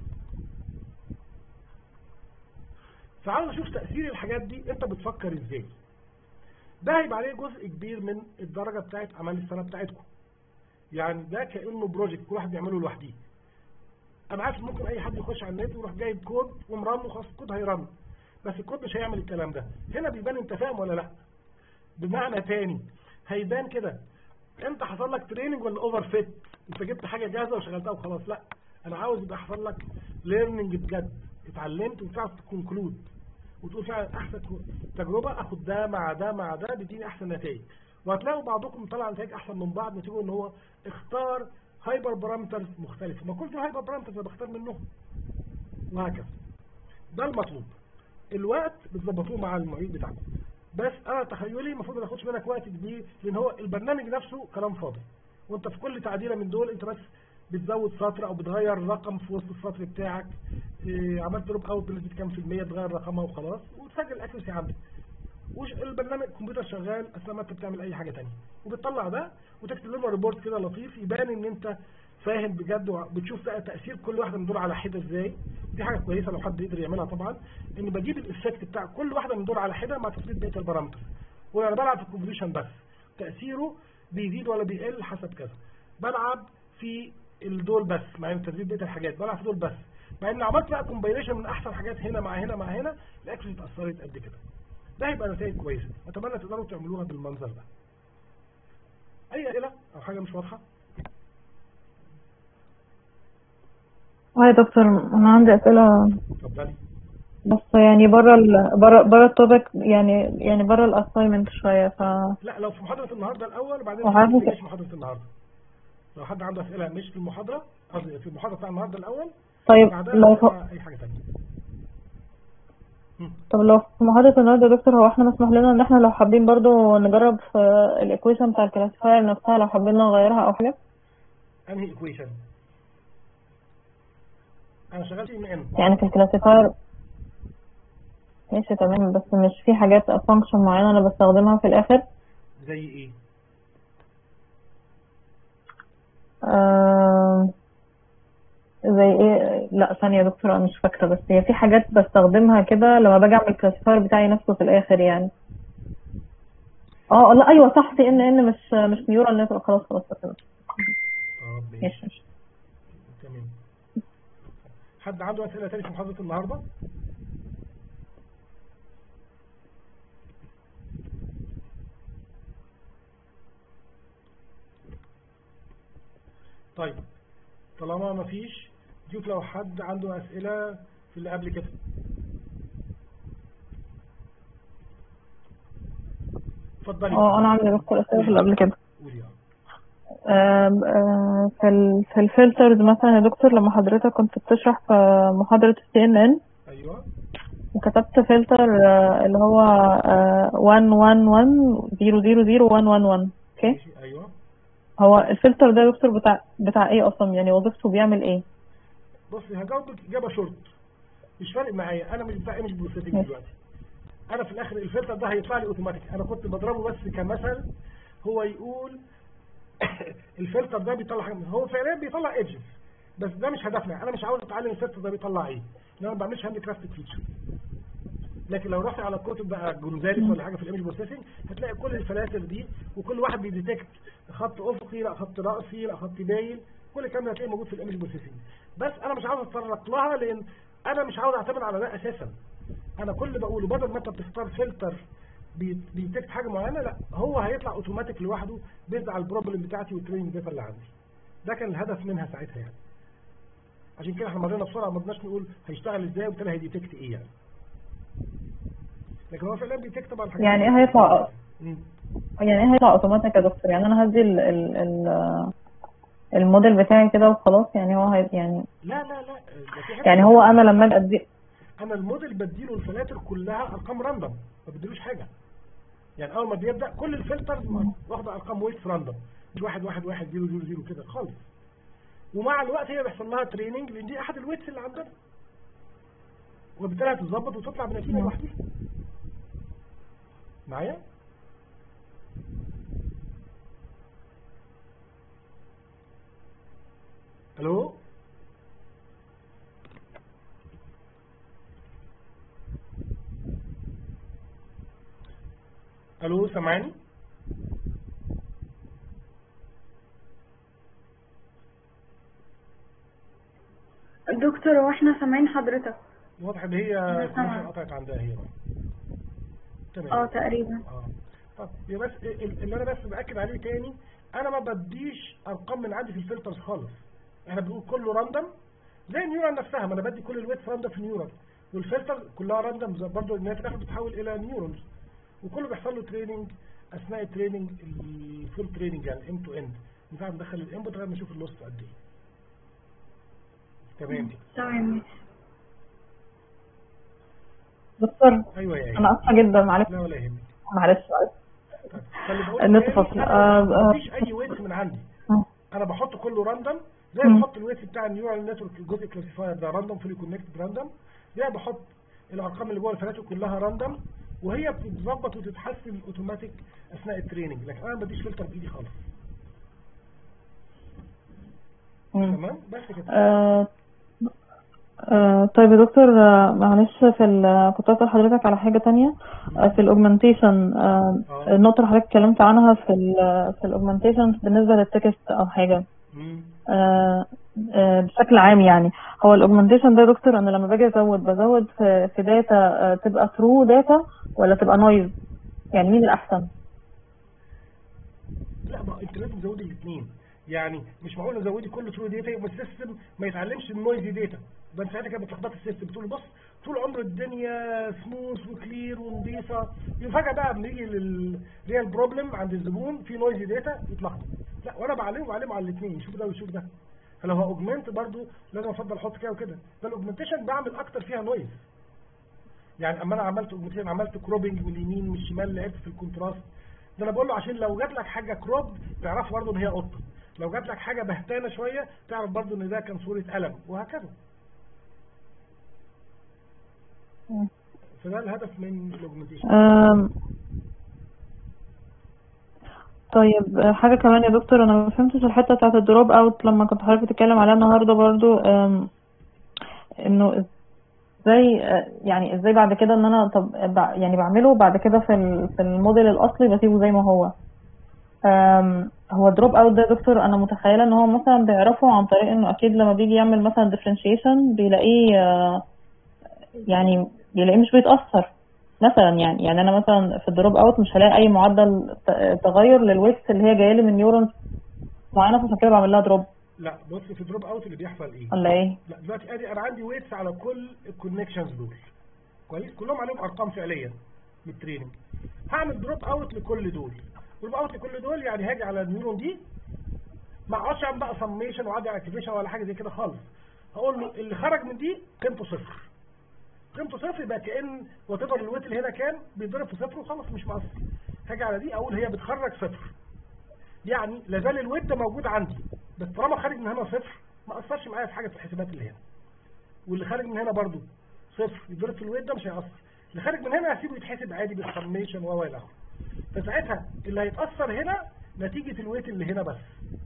فعاوز اشوف تأثير الحاجات دي انت بتفكر ازاي ده هيبقى عليه جزء كبير من الدرجة بتاعت اعمال السنة بتاعتكم يعني ده كأنه بروجكت كل واحد بيعمله لوحده انا عارف ممكن اي حد يخش على النت ويروح جايب كود ومرن وخلاص الكود هيرن بس الكود مش هيعمل الكلام ده هنا بيبان انت فاهم ولا لا بمعنى تاني هيبان كده انت حصل لك تريننج ولا اوفر فيت انت جبت حاجه جاهزه وشغلتها وخلاص لا انا عاوز يبقى حصل لك ليرنينج بجد اتعلمت وتعرف تكونكلود وتقول فعلا احسن تجربه اخد ده مع ده مع ده بيديني احسن نتائج وهتلاقوا بعضكم طلع نتائج احسن من بعض نتيجه ان هو اختار هايبر بارامترز مختلفه ما كل في هايبر بارامترز انا بختار منهم وهكذا ده المطلوب الوقت بتظبطوه مع المعيد بتاعكم بس انا تخيلي المفروض ما ياخدش منك وقت كبير لان هو البرنامج نفسه كلام فاضي وانت في كل تعديله من دول انت بس بتزود سطر او بتغير رقم في وسط السطر بتاعك إيه عملت دروب اوت بنسبه كام في الميه تغير رقمها وخلاص وتسجل الاكيرسي عندك والبرنامج الكمبيوتر شغال اثناء ما انت بتعمل اي حاجه ثانيه وبتطلع ده وتكتب لنا ريبورت كده لطيف يبان ان انت فاهم بجد وبتشوف بقى تاثير كل واحده من دول على حده ازاي دي حاجه كويسه لو حد يقدر يعملها طبعا ان بجيب الافكت بتاع كل واحده من دول على حده مع تثبيت بقيه البارامتر وانا بلعب في الكومبليشن بس تاثيره بيزيد ولا بيقل حسب كذا بلعب في الدول بس مع ان تثبيت بقيه الحاجات بلعب في دول بس مع ان عملت بقى كومباينيشن من احسن حاجات هنا مع هنا مع هنا الاكسس اتاثرت قد كده ده هيبقى نتائج كويسه اتمنى تقدروا تعملوها بالمنظر ده اي اسئله او حاجه مش واضحه اه يا دكتور انا عندي اسئله اتفضلي بس يعني بره ال بره بره التوبيك يعني يعني بره الاساينمنت شويه ف لا لو في محاضره النهارده الاول وبعدين وعارفة ما كده. تجيش محاضره النهارده لو حد عنده اسئله مش في المحاضره قصدي في المحاضره بتاع النهارده الاول طيب بعدها لو نسمع اي حاجه ثانيه طب لو في محاضرة النهارده يا دكتور هو احنا مسموح لنا ان احنا لو حابين برضو نجرب في الايكويشن بتاع الكلاسيفاير نفسها لو حابين نغيرها او حاجة انهي ايكويشن انا شغال في ام ان يعني في الكلاسيفاير ماشي تمام بس مش في حاجات فانكشن معينة انا بستخدمها في الاخر زي ايه آم، زي ايه لا ثانية يا دكتور انا مش فاكرة بس هي في حاجات بستخدمها كده لما باجي اعمل الكلاسيفاير بتاعي نفسه في الاخر يعني اه لا ايوه صح سي ان ان مش مش نيورال نتورك خلاص خلاص خلاص اه ماشي ماشي ماشي تمام حد عنده اسئله تاني في محاضره النهارده طيب طالما ما فيش شوف لو حد عنده اسئله في اللي قبل كده اتفضلي اه انا عندي دكتور اسئله في اللي قبل كده قولي اه آم، آه، في ال في الفلترز مثلا يا دكتور لما حضرتك كنت بتشرح في محاضرة السي ان ان ايوه وكتبت فلتر اللي هو آه، 1 1 1 0 0 0 1 1 1 اوكي ماشي ايوه هو الفلتر ده يا دكتور بتاع بتاع ايه اصلا يعني وظيفته بيعمل ايه بصي هجاوبك اجابه شورت مش فارق معايا انا مش بتاع مش بروسيسنج ماشي. دلوقتي انا في الاخر الفلتر ده هيطلع لي اوتوماتيك انا كنت بضربه بس كمثل هو يقول الفلتر ده بيطلع حاجه هو فعليا بيطلع ايدجز بس ده مش هدفنا انا مش عاوز اتعلم الفلتر ده بيطلع ايه لان انا ما بعملش هاند كرافتد فيتشر لكن لو رحت على الكتب بقى جونزاليس ولا حاجه في الايمج بروسيسنج هتلاقي كل الفلاتر دي وكل واحد بيديتكت خط افقي لا خط راسي لا خط باين كل الكلام ده هتلاقيه موجود في الايمج بروسيسنج بس انا مش عاوز اتطرق لها لان انا مش عاوز اعتمد على ده اساسا انا كل اللي بقوله بدل ما انت بتختار فلتر بيديتكت حاجه معينه لا هو هيطلع اوتوماتيك لوحده بيزد على البروبلم بتاعتي والتريننج داتا اللي عندي ده كان الهدف منها ساعتها يعني عشان كده احنا مرينا بسرعه ما بدناش نقول هيشتغل ازاي وبالتالي هيديتكت ايه يعني لكن هو فعلا بيديتكت طبعا الحاجات يعني دي. ايه هيطلع مم. يعني ايه هيطلع اوتوماتيك يا دكتور يعني انا هدي ال ال ال الموديل بتاعي كده وخلاص يعني هو هي يعني لا لا لا ده في حاجة يعني هو انا لما اجي ادي انا الموديل بديله الفلاتر كلها ارقام راندوم ما بديلوش حاجه يعني اول ما بيبدا كل الفلترز واخده ارقام ويتس راندوم مش واحد واحد واحد زيرو زيرو زيرو كده خالص ومع الوقت هي بيحصل لها تريننج لان دي احد الويتس اللي عندنا وبالتالي هتتظبط وتطلع بنتيجه مم. لوحدها معايا الو الو سامعني دكتور هو احنا سامعين حضرتك واضح ان هي أنا الكونكشن سامعة. قطعت عندها هي بقى تمام اه تقريبا اه طب يا بس ال- اللي انا بس باكد عليه تاني انا ما بديش ارقام من عندي في الفلترز خالص احنا بنقول كله راندوم زي النيورال نفسها ما انا بدي كل الويتس راندوم في النيورال والفلتر كلها راندوم برضه ان هي في الاخر بتتحول الى نيورونز وكله بيحصل له تريننج اثناء التريننج الفول تريننج يعني ام تو اند من ساعه ما ندخل الانبوت لغايه ما نشوف اللوست قد ايه تمام كده تمام ماشي دكتور ايوه يا انا ايه اسفه جدا معلش لا ولا يهمك معلش معلش طيب، فاللي بقول النت تاني، فصل. انا آه، ما آه. بديش اي ويتس من عندي مم. انا بحط كله راندوم زي مم. ما بحط الويتس بتاع النيورال نتورك الجزء كلاسيفاير ده راندوم فولي كونكتد راندوم زي بحط الارقام اللي جوه الفلاتر كلها راندوم وهي بتتظبط وتتحسن اوتوماتيك اثناء التريننج لكن انا ما بديش فلتر بايدي خالص مم. تمام بس كده آه، آه، طيب يا دكتور آه، معلش في ال- كنت أسأل حضرتك على حاجة تانية آه، في الاوجمنتيشن آه. النقطة اللي حضرتك اتكلمت عنها في ال في الاوجمنتيشن بالنسبة للتكست أو حاجة مم. آه، آه، بشكل عام يعني هو الاوجمنتيشن ده يا دكتور أنا لما باجي أزود بزود في في داتا تبقى ترو داتا ولا تبقى نويز يعني مين الأحسن؟ لا ما انت لازم تزودي الاثنين يعني مش معقول تزودي كل ترو داتا يبقى السيستم ما يتعلمش النويزي داتا ده انت ساعتها كده بتلخبطي السيستم بتقول بص طول عمر الدنيا سموث وكلير ونظيفه فجاه بقى بنيجي للريال بروبلم عند الزبون في نويزي داتا يتلخبط لا وانا بعلمه بعلمه على الاثنين يشوف ده ويشوف ده فلو هو اوجمنت برضو لازم افضل احط كده وكده ده الاوجمنتيشن بعمل اكتر فيها نويز يعني اما انا عملت اوجمنتيشن عملت كروبنج من اليمين من الشمال لعبت في الكونتراست ده انا بقول له عشان لو جات لك حاجه كروب تعرف برضه ان هي قطه لو جات لك حاجه بهتانه شويه تعرف برضه ان ده كان صوره قلم وهكذا مم. فده الهدف من الاوجمنتيشن أم، طيب آه، حاجة كمان يا دكتور أنا ما فهمتش الحتة بتاعت الدروب أوت لما كنت حضرتك بتتكلم عليها النهاردة برضو أم، إنه ازاي آه، يعني ازاي بعد كده ان انا طب بع- يعني بعمله بعد كده في ال- في الموديل الاصلي بسيبه زي ما هو أم، هو دروب اوت ده يا دكتور انا متخيله ان هو مثلا بيعرفه عن طريق انه اكيد لما بيجي يعمل مثلا differentiation بيلاقيه آه، يعني بيلاقيه مش بيتاثر مثلا يعني يعني انا مثلا في الدروب اوت مش هلاقي اي معدل ت- تغير للويتس اللي هي جايه لي من نيورونز معينه فعشان كده بعمل لها دروب لا بص في دروب اوت اللي بيحصل ايه ولا ايه لا دلوقتي ادي انا عندي ويتس على كل الكونكشنز دول كويس كلهم عليهم ارقام فعليا من التريننج هعمل دروب اوت لكل دول دروب اوت لكل دول يعني هاجي على النيورون دي ما اقعدش اعمل بقى سميشن وعدي على اكتيفيشن ولا حاجه زي كده خالص هقول له اللي خرج من دي قيمته صفر قيمته صفر يبقى كان وات ايفر الويت اللي هنا كان بيتضرب في صفر وخلاص مش مقصر هاجي على دي اقول هي بتخرج صفر يعني لازال الويت ده موجود عندي بس طالما خارج من هنا صفر ما اثرش معايا في حاجه في الحسابات اللي هنا واللي خارج من هنا برضو صفر يتضرب في الويت ده مش هيأثر اللي خارج من هنا هسيبه يتحسب عادي بالسميشن و الى اخره فساعتها اللي هيتأثر هنا نتيجة الويت اللي هنا بس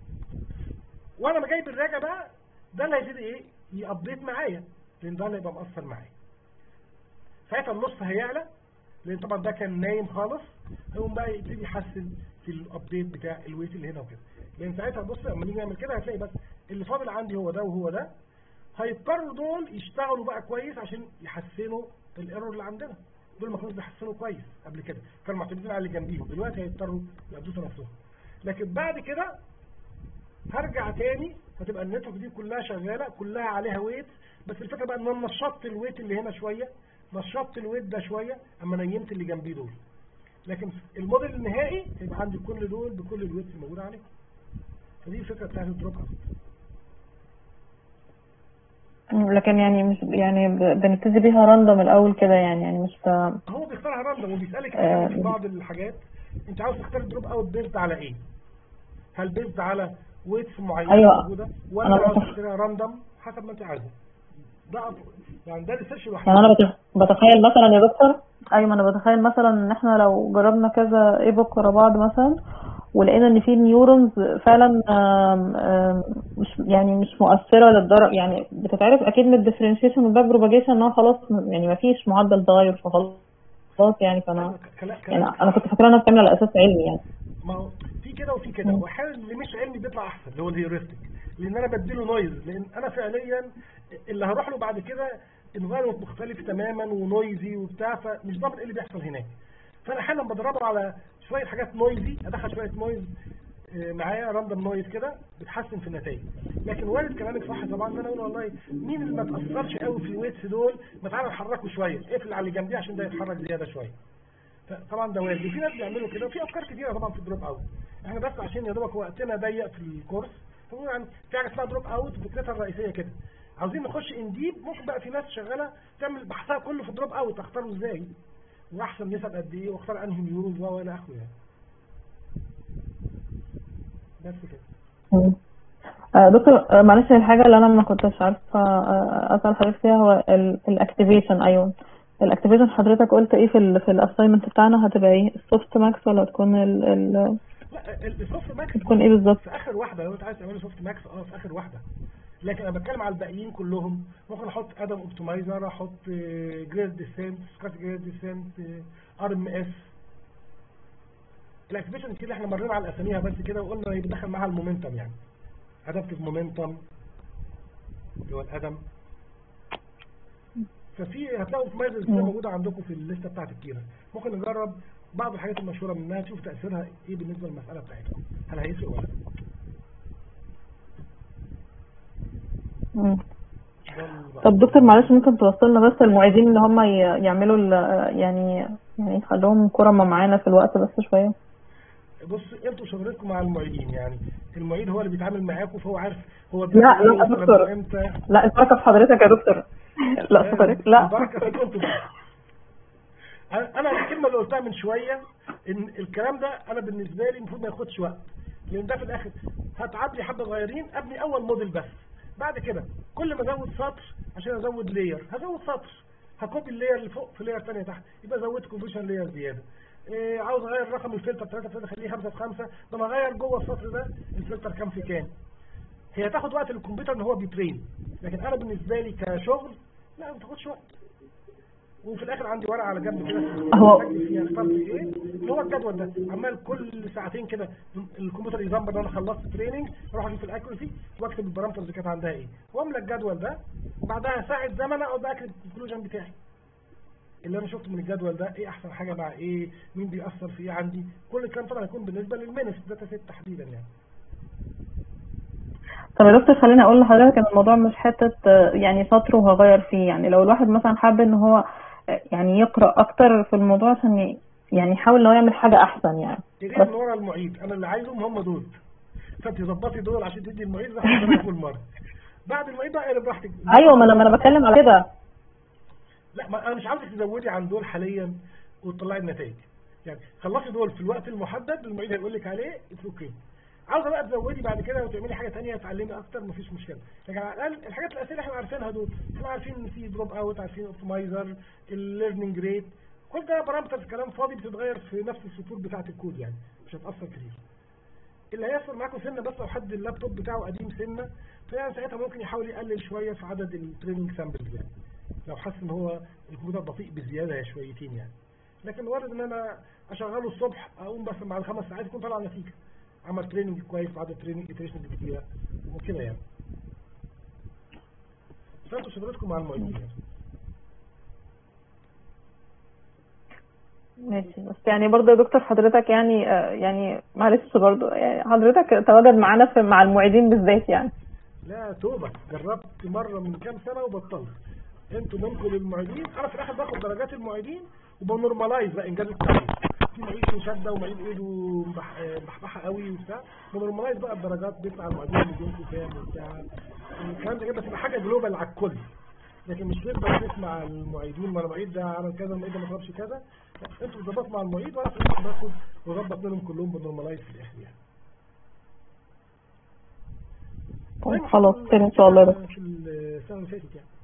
وانا ما جاي بالراجع بقى ده اللي هيبتدي ايه يابديت معايا لان ده اللي هيبقى مأثر معايا ساعتها النص هيعلى لان طبعا ده كان نايم خالص هيقوم بقى يبتدي يحسن في الابديت بتاع الويت اللي هنا وكده لان ساعتها بص لما نيجي نعمل كده هتلاقي بس اللي فاضل عندي هو ده وهو ده هيضطروا دول يشتغلوا بقى كويس عشان يحسنوا الايرور اللي عندنا دول ما كانوش بيحسنوا كويس قبل كده كانوا معتمدين على اللي جنبيهم دلوقتي هيضطروا يقضوا نفسهم لكن بعد كده هرجع تاني فتبقى النتورك دي كلها شغاله كلها عليها ويت بس الفكره بقى ان انا نشطت الويت اللي هنا شويه نشطت الويت ده شويه اما نيمت اللي جنبيه دول لكن الموديل النهائي هيبقى عندي كل دول بكل الويتس الموجوده عليهم فدي الفكره بتاعت الدروب اوت مم، لكن يعني مش يعني ب- بنبتدي بيها راندوم الاول كده يعني يعني مش ف... هو بيختارها راندوم وبيسالك آه. يعني في بعض الحاجات انت عاوز تختار الدروب اوت بيزد على ايه؟ هل بيزد على ويتس معينه أيوة. موجوده أنا ولا عاوز بتخ- تختارها راندوم حسب ما انت عايزه ده أب- يعني ده الريسيرش الوحيد يعني انا بت- بتخيل مثلا يا دكتور ايوه انا بتخيل مثلا ان احنا لو جربنا كذا ايبوك ورا بعض مثلا ولقينا ان في نيورونز فعلا آم، آم، مش يعني مش مؤثره للدرجه يعني بتتعرف اكيد من الديفرنشيشن والباك بروباجيشن ان هو خلاص يعني ما فيش معدل تغير فخلاص خلاص يعني فانا كلام يعني كلام انا كنت فاكره انها بتعمل على اساس علمي يعني ما هو في كده وفي كده مم. واحيانا اللي مش علمي بيطلع احسن اللي هو الهيورستيك لان انا بديله نويز لان انا فعليا اللي هروح له بعد كده انفايرمنت مختلف تماما ونويزي وبتاع فمش ضامن ايه اللي بيحصل هناك فانا احيانا بدربه على شويه حاجات نويزي ادخل شويه نويز آه، معايا راندوم نويز كده بتحسن في النتائج لكن وارد كلامك صح طبعا ان انا اقول والله مين اللي ما تاثرش قوي في الويتس دول ما تعالى نحركه شويه اقفل على اللي جنبيه عشان ده يتحرك زياده شويه طبعا ده وارد وفي ناس بيعملوا كده وفي افكار كتيره طبعا في الدروب اوت احنا بس عشان يا دوبك وقتنا ضيق في الكورس فبنقول يعني في حاجه اسمها دروب اوت فكرتها الرئيسيه كده عاوزين نخش انديب ممكن بقى في ناس شغاله تعمل بحثها كله في الدروب اوت اختاره ازاي واحسن نسب قد ايه واختار انهي نيورونز و الى اخره يعني بس كده مم. آه، دكتور آه، معلش الحاجة اللي أنا ما كنتش عارفة آه، أسأل حضرتك فيها هو الأكتيفيشن أيوه الأكتيفيشن حضرتك قلت إيه في ال في الأساينمنت بتاعنا هتبقى إيه السوفت ماكس ولا تكون ال ال لا ال- السوفت ماكس تكون إيه بالظبط؟ في اخر واحده لو انت عايز تعمله سوفت ماكس اه في اخر واحده لكن انا بتكلم على الباقيين كلهم ممكن احط ادم اوبتمايزر احط جريد ديسنت سكات جريد ديسنت ار ام اس الاكتيفيشن كده احنا مرينا على اساميها بس كده وقلنا يدخل معاها المومنتم يعني ادابتيف مومنتم اللي هو الادم ففي هتلاقوا اوبتمايزرز كده مم. موجوده عندكم في الليسته بتاعت الكيرة ممكن نجرب بعض الحاجات المشهوره منها نشوف تاثيرها ايه بالنسبه للمساله بتاعتكم هل هيفرق ولا لا مم. ده ال- طب دكتور معلش ممكن توصلنا بس المعيدين اللي هم ي- يعملوا ال يعني يعني يخلوهم كرمة معانا في الوقت بس شوية بص انتوا شغلتكم مع المعيدين يعني المعيد هو اللي بيتعامل معاكم فهو عارف هو لا، بيعمل لا، ايه وصل دكتور. امتى لا البركة في حضرتك يا دكتور لا سوري لا البركه فيكم انتوا بقى. انا أنا الكلمه اللي قلتها من شويه ان الكلام ده انا بالنسبه لي المفروض ما ياخدش وقت لان ده في الاخر هتعب لي حبه صغيرين ابني اول موديل بس بعد كده كل ما ازود سطر عشان ازود لاير هزود سطر هكوبي اللاير اللي فوق في لاير ثانيه تحت يبقى زودت كومبوزيشن لاير زياده إيه عاوز اغير رقم الفلتر 3 3 خليه 5 في 5 طب اغير جوه السطر ده الفلتر كام في كام هي هتاخد وقت للكمبيوتر ان هو بيترين لكن انا بالنسبه لي كشغل لا ما بتاخدش وقت وفي الاخر عندي ورقه على جنب كده هو- بسجل فيها اخترت ايه اللي هو الجدول ده عمال كل ساعتين كده الكمبيوتر يزمر ان انا خلصت تريننج اروح اشوف الاكيورسي واكتب البارامترز اللي كانت عندها ايه واملى الجدول ده بعدها ساعه زمن اقعد بقى اكتب الكونكلوجن بتاعي اللي انا شفته من الجدول ده ايه احسن حاجه مع ايه مين بيأثر في ايه عندي كل الكلام طبعا يكون بالنسبه للمينس داتا سيت تحديدا يعني طب يا دكتور خليني اقول لحضرتك ان الموضوع مش حته آه، يعني سطر وهغير فيه يعني لو الواحد مثلا حابب ان هو آه، يعني يقرا اكتر في الموضوع عشان ي- يعني يحاول ان هو يعمل حاجه احسن يعني تجي من ورا المعيد انا اللي عايزهم هم دول فانت ظبطي دول عشان تدي المعيد زي ما حضرتك كل مره بعد المعيد بقى اقلب براحتك ايوه ما انا ما انا بتكلم على كده لا ما انا مش عاوزك تزودي عن دول حاليا وتطلعي النتائج يعني خلصي دول في الوقت المحدد المعيد هيقول لك عليه اتس اوكي عاوزه بقى تزودي بعد كده وتعملي حاجه ثانيه تعلمي اكتر مفيش مشكله لكن على الاقل الحاجات الاساسيه اللي احنا عارفينها دول احنا عارفين ان في دروب اوت عارفين اوبتمايزر الليرنينج ريت كل ده بارامترز كلام فاضي بتتغير في نفس السطور بتاعه الكود يعني مش هتاثر كتير اللي هيحصل معاكم سنه بس لو حد اللابتوب بتاعه قديم سنه فيعني ساعتها ممكن يحاول يقلل شويه في عدد التريننج سامبلز يعني لو حس ان هو الكمبيوتر بطيء بزياده شويتين يعني لكن وارد ان انا اشغله الصبح اقوم بس مع الخمس ساعات يكون طالع نتيجه عمل تريننج كويس بعد تريننج اتريشنز كتيره وكده يعني فانتوا شغلتكم مع المعيدين يعني. ماشي بس يعني برضه يا دكتور حضرتك يعني آه، يعني معلش برضه يعني حضرتك تواجد معانا في مع المعيدين بالذات يعني لا توبه جربت مره من كام سنه وبطلت انتوا منكم للمعيدين انا في الاخر باخد درجات المعيدين وبنورمالايز بقى انجاز التعليم في معيد شده ومعيد ايده مبح- آه، محبحه قوي وبتاع بنورمالايز بقى الدرجات بيطلع المعيدين اللي بيمشوا كام وبتاع الكلام ده كده بس يبقى حاجه جلوبال على الكل لكن مش نقدر نسمع المعيدين ما المعيد ده عمل كذا المعيد ده ما طلبش كذا لا، انتوا بتظبطوا مع المعيد وانا في الاخر باخد واظبط منهم كلهم بنورمالايز في الاخر يعني زي ما خلاص حصل خير ان شاء الله يا دكتور في السنه اللي فاتت يعني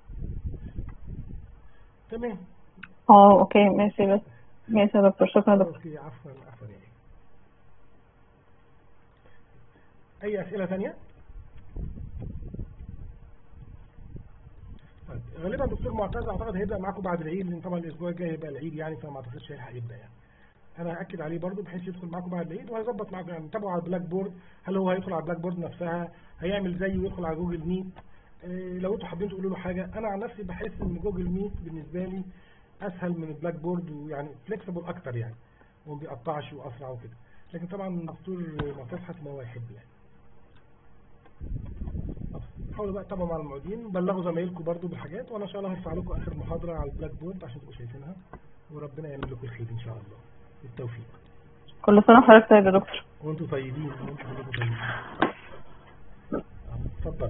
تمام اه اوكي ماشي بس ماشي يا دكتور شكرا يا دكتور اوكي عفوا عفوا يعني اي اسئله ثانيه طيب غالبا دكتور معتز اعتقد هيبدا معاكم بعد العيد لان طبعا الاسبوع الجاي هيبقى العيد يعني فما اعتقدش هيلحق يبدا يعني انا هاكد عليه برضو بحيث يدخل معاكم بعد العيد وهيظبط معاكم يعني تابعوا على البلاك بورد هل هو هيدخل على البلاك بورد نفسها هيعمل زيه ويدخل على جوجل ميت إيه لو انتوا حابين تقولوا له حاجه انا عن نفسي بحس ان جوجل ميت بالنسبه لي اسهل من البلاك بورد ويعني فليكسبل اكتر يعني وما بيقطعش واسرع وكده لكن طبعا الدكتور معتز حسب ما هو يحب يعني طب حاولوا بقى تتابعوا مع المعيدين بلغوا زمايلكم برضو بالحاجات وانا ان شاء الله هرفع لكم اخر محاضره على البلاك بورد عشان تبقوا شايفينها وربنا يعمل لكم الخير ان شاء الله بالتوفيق كل سنه وحضرتك طيب يا دكتور وانتم طيبين وانتم كلكم طيبين اتفضل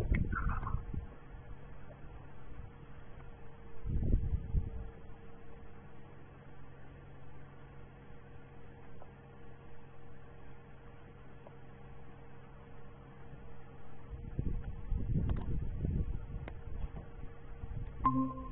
Thank you.